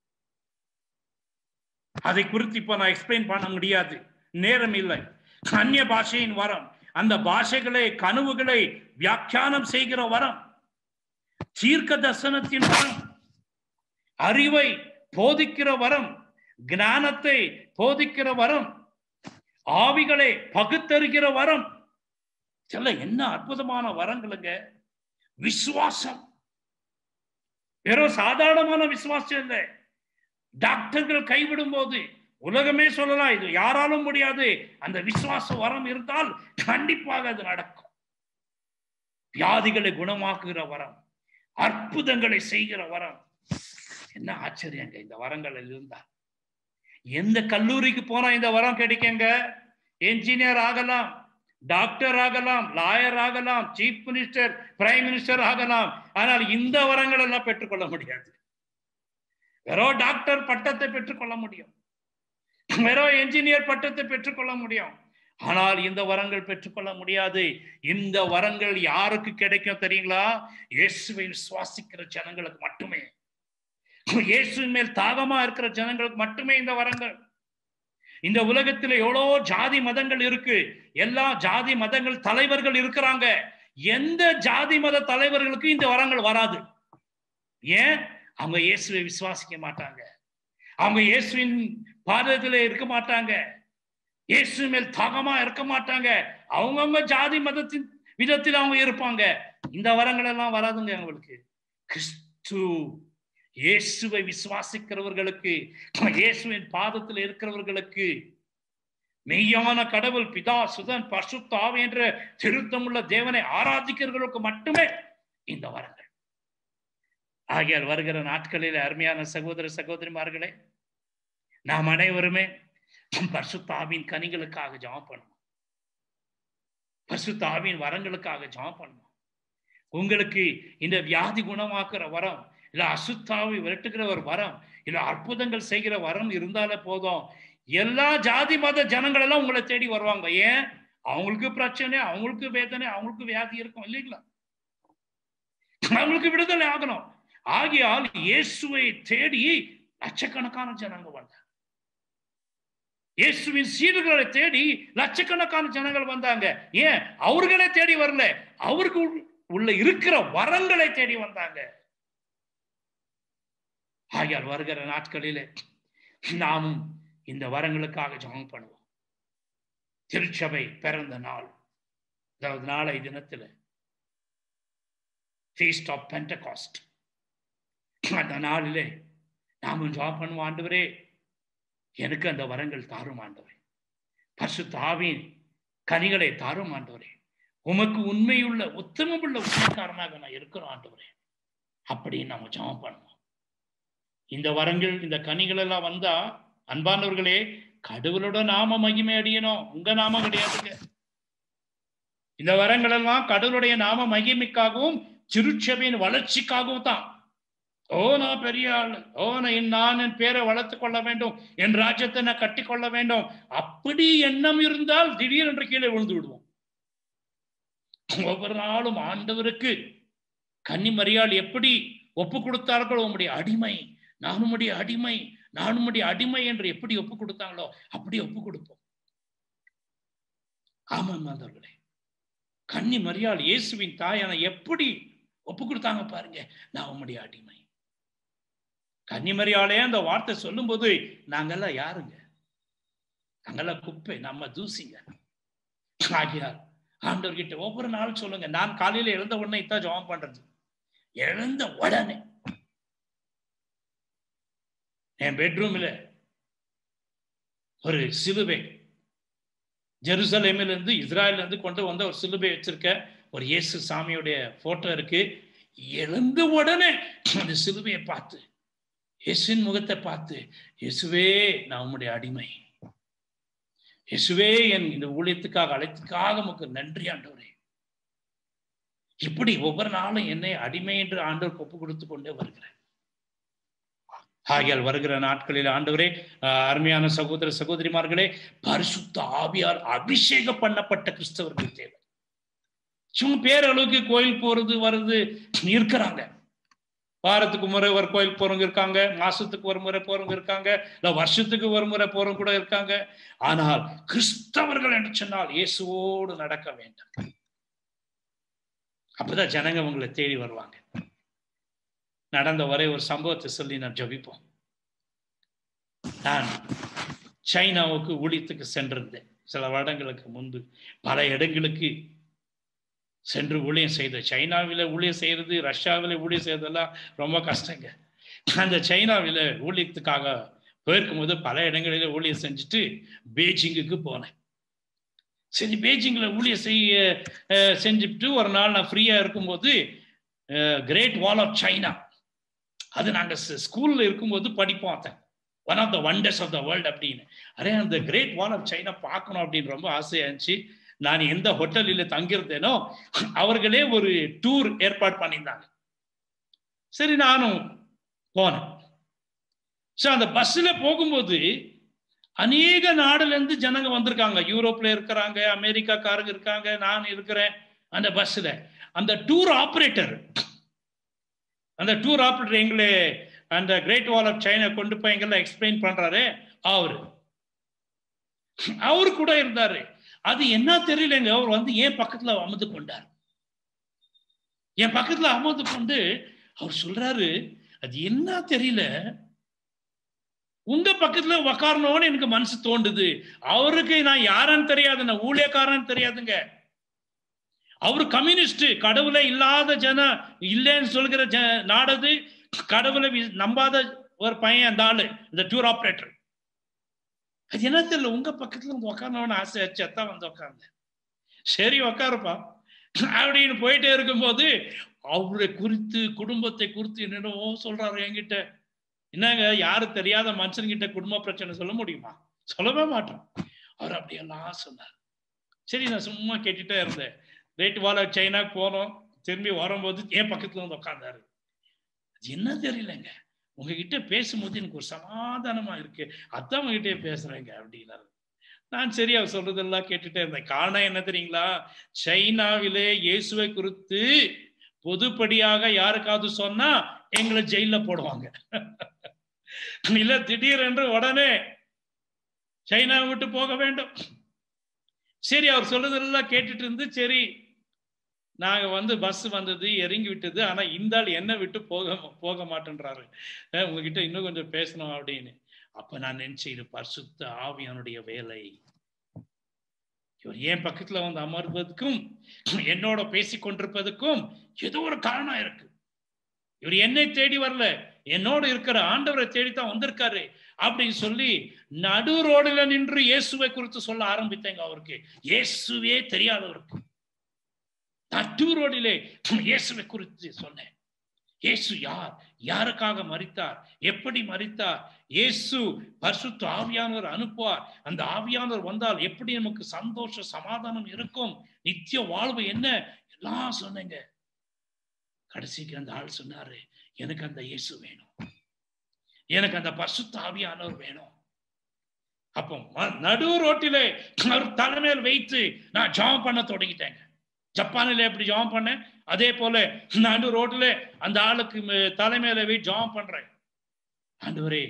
அதை குறித்து இப்ப நான் எக்ஸ்பிளைன் பண்ண முடியாது நேரம் இல்லை அந்நிய பாஷையின் வரம் அந்த பாஷைகளை கனவுகளை வியாக்கியானம் செய்கிற வரம் தீர்க்க தர்சனத்தின் வரம் அறிவை போதிக்கிற வரம் ஞானத்தை போதிக்கிற வரம் ஆவிகளை பகுத்தறிகிற வரம் சொல்ல என்ன அற்புதமான வரங்களுங்க விசுவாசம் வெறும் சாதாரணமான விசுவாசம் இல்லை டாக்டர்கள் கைவிடும் போது உலகமே சொல்லலாம் இது யாராலும் முடியாது அந்த விசுவாச வரம் இருந்தால் கண்டிப்பாக அது நடக்கும் வியாதிகளை குணமாக்குகிற வரம் அற்புதங்களை செய்கிற வரம் என்ன ஆச்சரியங்க இந்த வரங்கள் இருந்தா எந்த கல்லூரிக்கு போனா இந்த வரம் கிடைக்குங்க என்ஜினியர் ஆகலாம் டாக்டர் ஆகலாம் லாயர் ஆகலாம் சீஃப் மினிஸ்டர் பிரைம் மினிஸ்டர் ஆகலாம் ஆனால் இந்த வரங்கள் எல்லாம் பெற்றுக்கொள்ள முடியாது வெறும் டாக்டர் பட்டத்தை பெற்றுக்கொள்ள முடியும் வெறும் என்ஜினியர் பட்டத்தை பெற்றுக்கொள்ள முடியும் ஆனால் இந்த வரங்கள் பெற்றுக்கொள்ள முடியாது இந்த வரங்கள் யாருக்கு கிடைக்கும் தெரியுங்களா இயேசுவை சுவாசிக்கிற ஜனங்களுக்கு மட்டுமே இயேசுவின் மேல் தாகமா இருக்கிற ஜனங்களுக்கு மட்டுமே இந்த வரங்கள் இந்த உலகத்தில் எவ்வளோ ஜாதி மதங்கள் இருக்கு எல்லா ஜாதி மதங்கள் தலைவர்கள் இருக்கிறாங்க எந்த ஜாதி மத தலைவர்களுக்கு இந்த வரங்கள் வராது ஏன் அவங்க இயேசுவை விசுவாசிக்க மாட்டாங்க அவங்க இயேசுவின் பாதத்துல இருக்க மாட்டாங்க இயேசு மேல் தாகமா இருக்க மாட்டாங்க அவங்கவுங்க ஜாதி மதத்தின் விதத்தில் அவங்க இருப்பாங்க இந்த வரங்கள் எல்லாம் வராதுங்க அவங்களுக்கு கிறிஸ்து இயேசுவை விசுவாசிக்கிறவர்களுக்கு இயேசுவின் பாதத்தில் இருக்கிறவர்களுக்கு மெய்யான கடவுள் பிதா சுதன் பசுத்தாவி என்ற திருத்தமுள்ள தேவனை ஆராதிக்கிறவர்களுக்கு மட்டுமே இந்த வரங்கள் ஆகியால் வருகிற நாட்களில் அருமையான சகோதர சகோதரிமார்களே நாம் அனைவருமே பரிசுத்தாவின் கனிகளுக்காக ஜாம் பண்ணுவோம் பரிசுத்தாவின் வரங்களுக்காக ஜாம் பண்ணுவோம் உங்களுக்கு இந்த வியாதி குணமாக்குற வரம் இல்ல அசுத்தாவை விரட்டுகிற ஒரு வரம் இல்ல அற்புதங்கள் செய்கிற வரம் இருந்தாலே போதும் எல்லா ஜாதி மத ஜனங்கள் எல்லாம் உங்களை தேடி வருவாங்க ஏன் அவங்களுக்கு பிரச்சனை அவங்களுக்கு வேதனை அவங்களுக்கு வியாதி இருக்கும் இல்லைங்களா அவங்களுக்கு விடுதலை ஆகணும் ஆகியால் இயேசுவை தேடி லட்சக்கணக்கான ஜனங்க வந்தாங்க இயேசுவின் சீடர்களை தேடி லட்சக்கணக்கான ஜனங்கள் வந்தாங்க ஏன் அவர்களே தேடி வரல அவருக்கு உள்ள இருக்கிற வரங்களை தேடி வந்தாங்க ஆகியால் வருகிற நாட்களிலே நாமும் இந்த வரங்களுக்காக ஜெபம் பண்ணுவோம் திருச்சபை பிறந்த நாள் அதாவது நாளை தினத்துல ஃபீஸ்ட் ஆஃப் பென்டகாஸ்ட் அந்த நாளிலே நாமும் ஜாப் பண்ணுவோம் ஆண்டவரே எனக்கு அந்த வரங்கள் தாரும் ஆண்டவரே பசு தாவின் கனிகளை தாரும் ஆண்டவரே உமக்கு உண்மையுள்ள உத்தமமுள்ள உண்மைக்காரனாக நான் இருக்கிறோம் ஆண்டவரே அப்படின்னு நம்ம ஜாபம் பண்ணுவோம் இந்த வரங்கள் இந்த கனிகள் எல்லாம் வந்தா அன்பானவர்களே கடவுளோட நாம மகிமை அடையணும் உங்க நாமம் கிடையாதுங்க இந்த வரங்கள் எல்லாம் கடவுளுடைய நாம மகிமைக்காகவும் திருச்சபையின் வளர்ச்சிக்காகவும் தான் ஓ நான் பெரிய ஆள் ஓ நான் நான் என் பேரை வளர்த்து கொள்ள வேண்டும் என் ராஜ்யத்தை நான் கட்டி கொள்ள வேண்டும் அப்படி எண்ணம் இருந்தால் திடீரென்று கீழே விழுந்து விடுவோம் ஒவ்வொரு நாளும் ஆண்டவருக்கு கன்னிமரியாள் எப்படி ஒப்பு கொடுத்தார்களோ உம்முடைய அடிமை நானும் உடைய அடிமை நானும் உடைய அடிமை என்று எப்படி ஒப்பு கொடுத்தாங்களோ அப்படி ஒப்பு கொடுப்போம் ஆமாம் மாந்தவர்களே கன்னி மரியாள் இயேசுவின் தாயான எப்படி ஒப்பு கொடுத்தாங்க பாருங்க நான் உம்முடைய அடிமை கன்னிமரியாளே அந்த வார்த்தை சொல்லும் போது நாங்கெல்லாம் யாருங்க நாங்கெல்லாம் குப்பை நம்ம தூசிங்க ஆகியார் ஆண்டவர்கிட்ட ஒவ்வொரு நாளும் சொல்லுங்க நான் காலையில எழுந்த உடனே இத்தான் ஜெபம் பண்றது எழுந்த உடனே என் பெட்ரூம்ல ஒரு சிலுவை ஜெருசலேமில் இருந்து இஸ்ராயல்ல இருந்து கொண்டு வந்த ஒரு சிலுவை வச்சிருக்க ஒரு இயேசு சாமியுடைய போட்டோ இருக்கு எழுந்த உடனே அந்த சிலுவையை பார்த்து இயேசுவின் முகத்தை பார்த்து இயேசுவே நான் உம்முடைய அடிமை இயேசுவே என் இந்த ஊழியத்துக்காக அழைத்துக்காக உமக்கு நன்றி ஆண்டவரே இப்படி ஒவ்வொரு நாளும் என்னை அடிமை என்று ஆண்டவர் ஒப்பு கொடுத்து கொண்டே வருகிறேன் ஆகியால் வருகிற நாட்களில் ஆண்டவரே அருமையான சகோதர சகோதரிமார்களே பரிசுத்த ஆவியால் அபிஷேகம் பண்ணப்பட்ட கிறிஸ்தவர்கள் தேவை சும்மா பேரளவுக்கு கோயில் போறது வருது இருக்கிறாங்க வாரத்துக்கு முறை ஒரு கோயில் போறவங்க இருக்காங்க மாசத்துக்கு ஒரு முறை போறவங்க இருக்காங்க இல்ல வருஷத்துக்கு ஒரு முறை போறவங்க கூட இருக்காங்க ஆனால் கிறிஸ்தவர்கள் என்று சொன்னால் இயேசுவோடு நடக்க வேண்டும் அப்பதான் ஜனங்க உங்களை தேடி வருவாங்க நடந்த ஒரே ஒரு சம்பவத்தை சொல்லி நான் ஜபிப்போம் நான் சைனாவுக்கு ஊழியத்துக்கு சென்றிருந்தேன் சில வருடங்களுக்கு முன்பு பல இடங்களுக்கு சென்று ஊழியம் செய்த சைனாவில் ஊழியம் செய்யறது ரஷ்யாவில் ஊழியம் செய்யறதெல்லாம் ரொம்ப கஷ்டங்க அந்த சைனாவில் ஊழியத்துக்காக போயிருக்கும் போது பல இடங்களில ஊழியம் செஞ்சுட்டு பீஜிங்குக்கு போனேன் சரி பீஜிங்கில் ஊழியம் செய்ய செஞ்சுட்டு ஒரு நாள் நான் ஃப்ரீயாக இருக்கும்போது கிரேட் வால் ஆஃப் சைனா அது நாங்கள் ஸ்கூலில் இருக்கும்போது படிப்போம் அதை one of the wonders of the world அப்படின்னு அரே அந்த கிரேட் வால் ஆஃப் சைனா பார்க்கணும் அப்படின்னு ரொம்ப ஆசையாக இருந்துச்சு நான் எந்த ஹோட்டலில் தங்கியிருந்தேனோ அவர்களே ஒரு டூர் ஏற்பாடு பண்ணியிருந்தாங்க சரி நானும் போனேன் ஸோ அந்த பஸ்ல போகும்போது அநேக நாடுல இருந்து ஜனங்க வந்திருக்காங்க யூரோப்ல இருக்கிறாங்க அமெரிக்காக்காரங்க இருக்காங்க நான் இருக்கிறேன் அந்த பஸ்ல அந்த டூர் ஆப்ரேட்டர் அந்த டூர் ஆப்ரேட்டர் எங்களை அந்த கிரேட் வால் ஆஃப் சைனா கொண்டு போய் எங்கெல்லாம் எக்ஸ்பிளைன் பண்றாரு அவரு அவரு கூட இருந்தாரு அது என்ன தெரியலங்க அவர் வந்து என் பக்கத்துல அமர்ந்து கொண்டார் என் பக்கத்துல அமர்ந்து கொண்டு அவர் சொல்றாரு அது என்ன தெரியல உங்க பக்கத்துல உக்காரணும்னு எனக்கு மனசு தோண்டுது அவருக்கு நான் யாருன்னு தெரியாது நான் ஊழியக்காரன்னு தெரியாதுங்க அவர் கம்யூனிஸ்ட் கடவுளை இல்லாத ஜன இல்லைன்னு சொல்கிற ஜ நாடது கடவுளை நம்பாத ஒரு பையன் அந்த ஆளு இந்த டூர் ஆப்ரேட்டர் அது என்ன தெரியல உங்க பக்கத்துல வந்து உக்காரணும்னு ஆசை ஆச்சு அதான் வந்து உக்காந்தேன் சரி உக்காருப்பா அப்படின்னு போயிட்டே இருக்கும்போது அவரை குறித்து குடும்பத்தை குறித்து என்னென்னவோ சொல்றாரு என்கிட்ட என்னங்க யாரு தெரியாத மனுஷன்கிட்ட குடும்ப பிரச்சனை சொல்ல முடியுமா சொல்லவே மாட்டோம் அவர் அப்படியெல்லாம் சொன்னார் சரி நான் சும்மா கேட்டுட்டே இருந்தேன் ரேட் வால சைனாக்கு போனோம் திரும்பி வரும்போது என் பக்கத்துல வந்து உட்காந்தாரு அது என்ன தெரியலங்க உங்ககிட்ட பேசும்போது எனக்கு ஒரு சமாதானமா இருக்கு அதான் உங்ககிட்ட பேசுறேங்க அப்படின்னாரு நான் சரி அவர் சொல்றதெல்லாம் கேட்டுட்டே இருந்தேன் காரணம் என்ன தெரியுங்களா சைனாவிலே இயேசுவை குறித்து பொதுப்படியாக யாருக்காவது சொன்னா எங்களை ஜெயில போடுவாங்க இல்ல திடீரென்று உடனே சைனா விட்டு போக வேண்டும் சரி அவர் சொல்றதெல்லாம் கேட்டுட்டு இருந்து சரி நாங்க வந்து பஸ் வந்தது இறங்கி விட்டது ஆனா இந்த ஆள் என்ன விட்டு போக போக மாட்டேன்றாரு உங்ககிட்ட இன்னும் கொஞ்சம் பேசணும் அப்படின்னு அப்ப நான் நினைச்சேன் இது பரிசுத்த ஆவியானுடைய வேலை இவர் ஏன் பக்கத்துல வந்து அமர்வதற்கும் என்னோட பேசி கொண்டிருப்பதற்கும் ஏதோ ஒரு காரணம் இருக்கு இவர் என்னை தேடி வரல என்னோட இருக்கிற ஆண்டவரை தேடித்தான் வந்திருக்காரு அப்படின்னு சொல்லி நடு ரோடுல நின்று இயேசுவை குறித்து சொல்ல ஆரம்பித்தேங்க அவருக்கு இயேசுவே தெரியாதவருக்கு நடு ரோடிலே இயேசுவை குறித்து சொன்னேன் இயேசு யார் யாருக்காக மறித்தார் எப்படி மறித்தார் இயேசு பரிசுத்த ஆவியானவர் அனுப்புவார் அந்த ஆவியானவர் வந்தால் எப்படி நமக்கு சந்தோஷ சமாதானம் இருக்கும் நித்திய வாழ்வு என்ன எல்லாம் சொன்னேங்க கடைசிக்கு அந்த ஆள் சொன்னாரு எனக்கு அந்த இயேசு வேணும் எனக்கு அந்த பரிசுத்த ஆவியானவர் வேணும் அப்போ நடு ரோட்டிலே அவர் தலைமையில் வைத்து நான் ஜாம் பண்ண தொடங்கிட்டேங்க ஜப்பானில் எப்படி ஜாம் பண்ணேன் அதே போல நடு ரோட்ல அந்த ஆளுக்கு தலைமையில போய் ஜாம் பண்றேன் ஆண்டவரே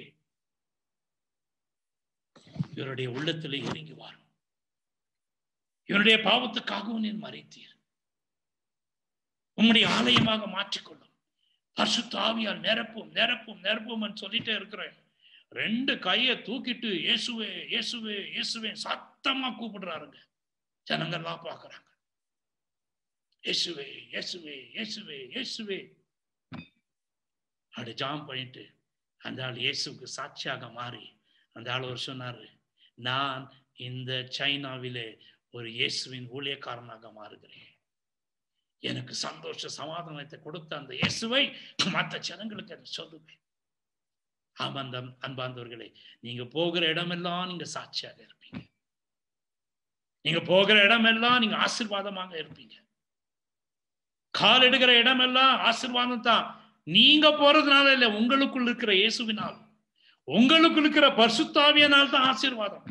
இவருடைய உள்ளத்துல இறங்கி வரும் இவருடைய பாவத்துக்காகவும் நீர் மறைத்தீர் உம்முடைய ஆலயமாக மாற்றிக்கொள்ளும் பரிசுத்த ஆவியால் நிரப்பும் நிரப்பும் நிரப்பும் சொல்லிட்டே இருக்கிறேன் ரெண்டு கையை தூக்கிட்டு இயேசுவே இயேசுவே இயேசுவே சத்தமா கூப்பிடுறாருங்க ஜனங்கள்லாம் பாக்குறாங்க இயேசுவே இயேசுவே இயேசுவே இயேசுவே அப்படி ஜாம் பண்ணிட்டு அந்த ஆள் இயேசுக்கு சாட்சியாக மாறி அந்த ஆள் ஒரு சொன்னாரு நான் இந்த சைனாவிலே ஒரு இயேசுவின் ஊழியக்காரனாக மாறுகிறேன் எனக்கு சந்தோஷ சமாதானத்தை கொடுத்த அந்த இயேசுவை மற்ற ஜனங்களுக்கு அதை சொல்லுவேன் ஆமந்தம் அன்பாந்தவர்களே நீங்க போகிற இடமெல்லாம் நீங்க சாட்சியாக இருப்பீங்க நீங்க போகிற இடமெல்லாம் நீங்க ஆசிர்வாதமாக இருப்பீங்க கால் எடுக்கிற இடமெல்லாம் ஆசிர்வாதம் தான் நீங்க போறதுனால இல்ல உங்களுக்குள் இருக்கிற இயேசுவினால் உங்களுக்குள் இருக்கிற பரிசுத்தாவியனால் தான் ஆசீர்வாதம்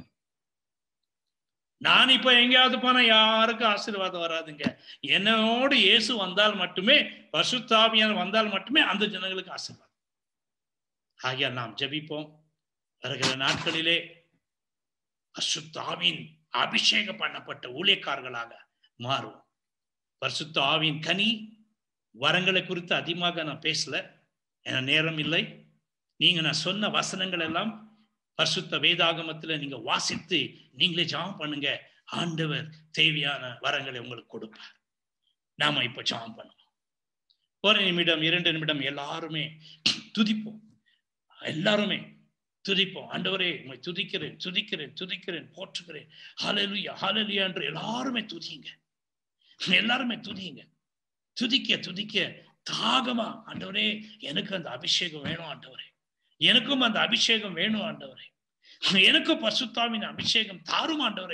நான் இப்ப எங்கேயாவது போனா யாருக்கும் ஆசீர்வாதம் வராதுங்க என்னோடு இயேசு வந்தால் மட்டுமே பரிசுத்தாவியன் வந்தால் மட்டுமே அந்த ஜனங்களுக்கு ஆசீர்வாதம் ஆகியால் நாம் ஜபிப்போம் வருகிற நாட்களிலே பரிசுத்தாவின் அபிஷேகம் பண்ணப்பட்ட ஊழியக்காரர்களாக மாறுவோம் பரிசுத்த ஆவின் கனி வரங்களை குறித்து அதிகமாக நான் பேசல என நேரம் இல்லை நீங்க நான் சொன்ன வசனங்கள் எல்லாம் பரிசுத்த வேதாகமத்துல நீங்க வாசித்து நீங்களே ஜாம் பண்ணுங்க ஆண்டவர் தேவையான வரங்களை உங்களுக்கு கொடுப்பார் நாம இப்ப ஜாம் பண்ணுவோம் ஒரு நிமிடம் இரண்டு நிமிடம் எல்லாருமே துதிப்போம் எல்லாருமே துதிப்போம் ஆண்டவரே உங்களை துதிக்கிறேன் துதிக்கிறேன் துதிக்கிறேன் போற்றுகிறேன் ஹாலலுயா ஹாலலுயா என்று எல்லாருமே துதிங்க எல்லாருமே துதிங்க துதிக்க துதிக்க தாகமா ஆண்டவரே எனக்கு அந்த அபிஷேகம் வேணும் ஆண்டவரே எனக்கும் அந்த அபிஷேகம் வேணும் ஆண்டவரே எனக்கும் பசுத்தாவின் அபிஷேகம் தாரும் ஆண்டவரே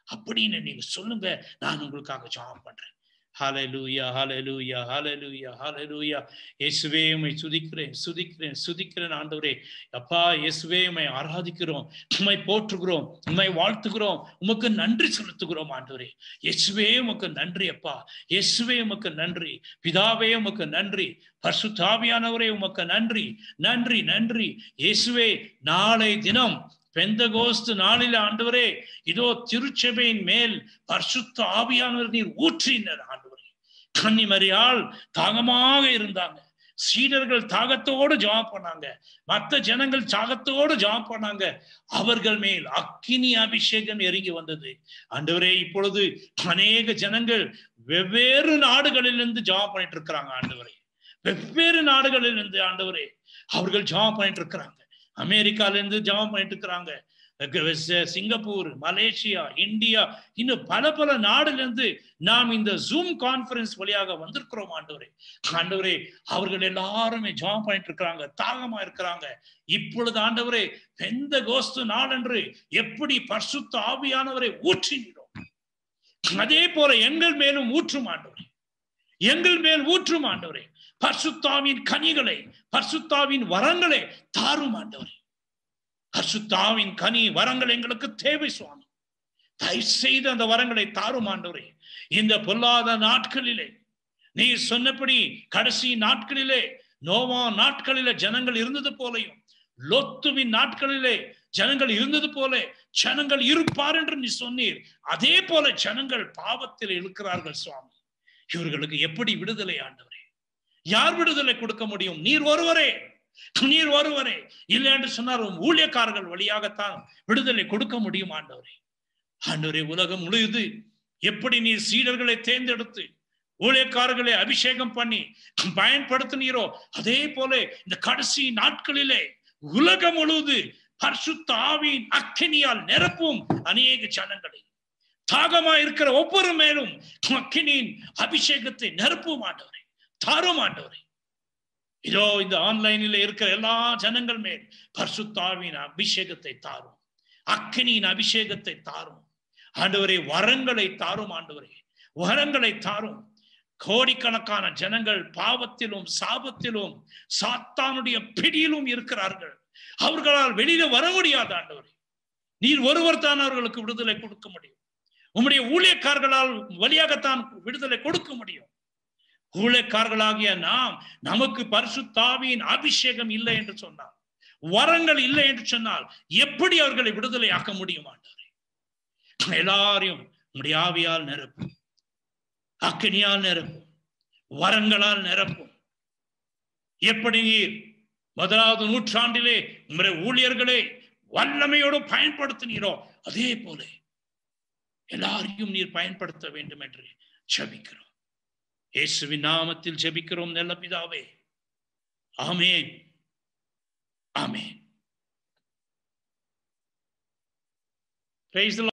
அப்படின்னு நீங்க சொல்லுங்க நான் உங்களுக்காக ஜாம் பண்றேன் ஹalleluya ஹalleluya ஹalleluya ஹalleluya இயேசுவே உம்மை துதிக்கிறேன் சுதிக்கிறேன் சுதிக்கிறேன் ஆண்டவரே அப்பா இயேசுவே உம்மை ஆராதிக்கிறோம் உம்மை போற்றுகிறோம் உம்மை வாழ்த்துகிறோம் உமக்கு நன்றி செலுத்துகிறோம் ஆண்டவரே இயேசுவே உமக்கு நன்றி அப்பா இயேசுவே உமக்கு நன்றி பிதாவே உமக்கு நன்றி பரிசுத்தாவியானவரே உமக்கு நன்றி நன்றி நன்றி இயேசுவே நாளை தினம் பெந்தகோஸ்து நாளில் ஆண்டவரே இதோ திருச்சபையின் மேல் பரிசுத்த ஆவியானவர் நீர் ஊற்றினர் ஆண்டவரே கன்னிமரியால் தாகமாக இருந்தாங்க சீடர்கள் தாகத்தோடு ஜாப் பண்ணாங்க மற்ற ஜனங்கள் தாகத்தோடு ஜாப் பண்ணாங்க அவர்கள் மேல் அக்கினி அபிஷேகம் இறங்கி வந்தது ஆண்டவரே இப்பொழுது அநேக ஜனங்கள் வெவ்வேறு நாடுகளிலிருந்து ஜாப் பண்ணிட்டு இருக்கிறாங்க ஆண்டவரே வெவ்வேறு நாடுகளிலிருந்து ஆண்டவரே அவர்கள் ஜாப் பண்ணிட்டு இருக்கிறாங்க அமெரிக்கால இருந்து ஜாப் பண்ணிட்டு இருக்கிறாங்க சிங்கப்பூர் மலேசியா இந்தியா இன்னும் பல பல நாடுல இருந்து நாம் இந்த ஜூம் கான்பரன்ஸ் வழியாக வந்திருக்கிறோம் ஆண்டவரே ஆண்டவரே அவர்கள் எல்லாருமே ஜாப் பண்ணிட்டு இருக்கிறாங்க தாகமா இருக்கிறாங்க இப்பொழுது ஆண்டவரே எந்த கோஸ்து நாளன்று எப்படி பரிசுத்த ஆவியானவரை ஊற்றினோம் அதே போல எங்கள் மேலும் ஊற்றும் ஆண்டவரே எங்கள் மேல் ஊற்றும் ஆண்டவரே பர்சுத்தாவின் கனிகளை பர்சுத்தாவின் வரங்களை தாரும் ஆண்டவரே பர்சுத்தாவின் கனி வரங்கள் எங்களுக்கு தேவை சுவாமி தயவு செய்து அந்த வரங்களை தாரும் ஆண்டவரே இந்த பொல்லாத நாட்களிலே நீ சொன்னபடி கடைசி நாட்களிலே நோவா நாட்களிலே ஜனங்கள் இருந்தது போலையும் லொத்துவின் நாட்களிலே ஜனங்கள் இருந்தது போல ஜனங்கள் இருப்பார் என்று நீ சொன்னீர் அதே போல ஜனங்கள் பாவத்தில் இருக்கிறார்கள் சுவாமி இவர்களுக்கு எப்படி விடுதலை ஆண்டவரே யார் விடுதலை கொடுக்க முடியும் நீர் ஒருவரே நீர் ஒருவரே இல்லை என்று சொன்னார் ஊழியக்காரர்கள் வழியாகத்தான் விடுதலை கொடுக்க முடியும் ஆண்டவரே ஆண்டவரே உலகம் முழுது எப்படி நீர் சீடர்களை தேர்ந்தெடுத்து ஊழியக்காரர்களை அபிஷேகம் பண்ணி பயன்படுத்தினீரோ அதே போல இந்த கடைசி நாட்களிலே உலகம் முழுவது பரிசுத்த ஆவியின் அக்கினியால் நிரப்பும் அநேக ஜனங்களை தாகமா இருக்கிற ஒவ்வொரு மேலும் அக்கினியின் அபிஷேகத்தை நிரப்பும் ஆண்டவரே தாரும் ஆண்டவரே இதோ இந்த ஆன்லைனில் இருக்கிற எல்லா ஜனங்கள் மேல் பரிசுத்தாவின் அபிஷேகத்தை தாரும் அக்கினியின் அபிஷேகத்தை தாரும் ஆண்டவரே வரங்களை தாரும் ஆண்டவரே வரங்களை தாரும் கோடிக்கணக்கான ஜனங்கள் பாவத்திலும் சாபத்திலும் சாத்தானுடைய பிடியிலும் இருக்கிறார்கள் அவர்களால் வெளியில வர முடியாது ஆண்டவரே நீர் ஒருவர் தான் அவர்களுக்கு விடுதலை கொடுக்க முடியும் உம்முடைய ஊழியக்காரர்களால் வழியாகத்தான் விடுதலை கொடுக்க முடியும் ஊழியக்காரர்களாகிய நாம் நமக்கு பரிசுத்தாவியின் அபிஷேகம் இல்லை என்று சொன்னார் வரங்கள் இல்லை என்று சொன்னால் எப்படி அவர்களை விடுதலை ஆக்க முடியும் ஆண்டவரே எல்லாரையும் உங்களுடைய ஆவியால் நிரப்பும் அக்கினியால் நிரப்பும் வரங்களால் நிரப்பும் எப்படி நீர் முதலாவது நூற்றாண்டிலே உங்களுடைய ஊழியர்களே வல்லமையோடு பயன்படுத்தினீரோ அதே போல எல்லாரையும் நீர் பயன்படுத்த வேண்டும் என்று ஜபிக்கிறோம் இயேசுவின் நாமத்தில் ஜெபிக்கிறோம் நல்ல பிதாவே ஆமேன் ஆமேன் Praise the Lord.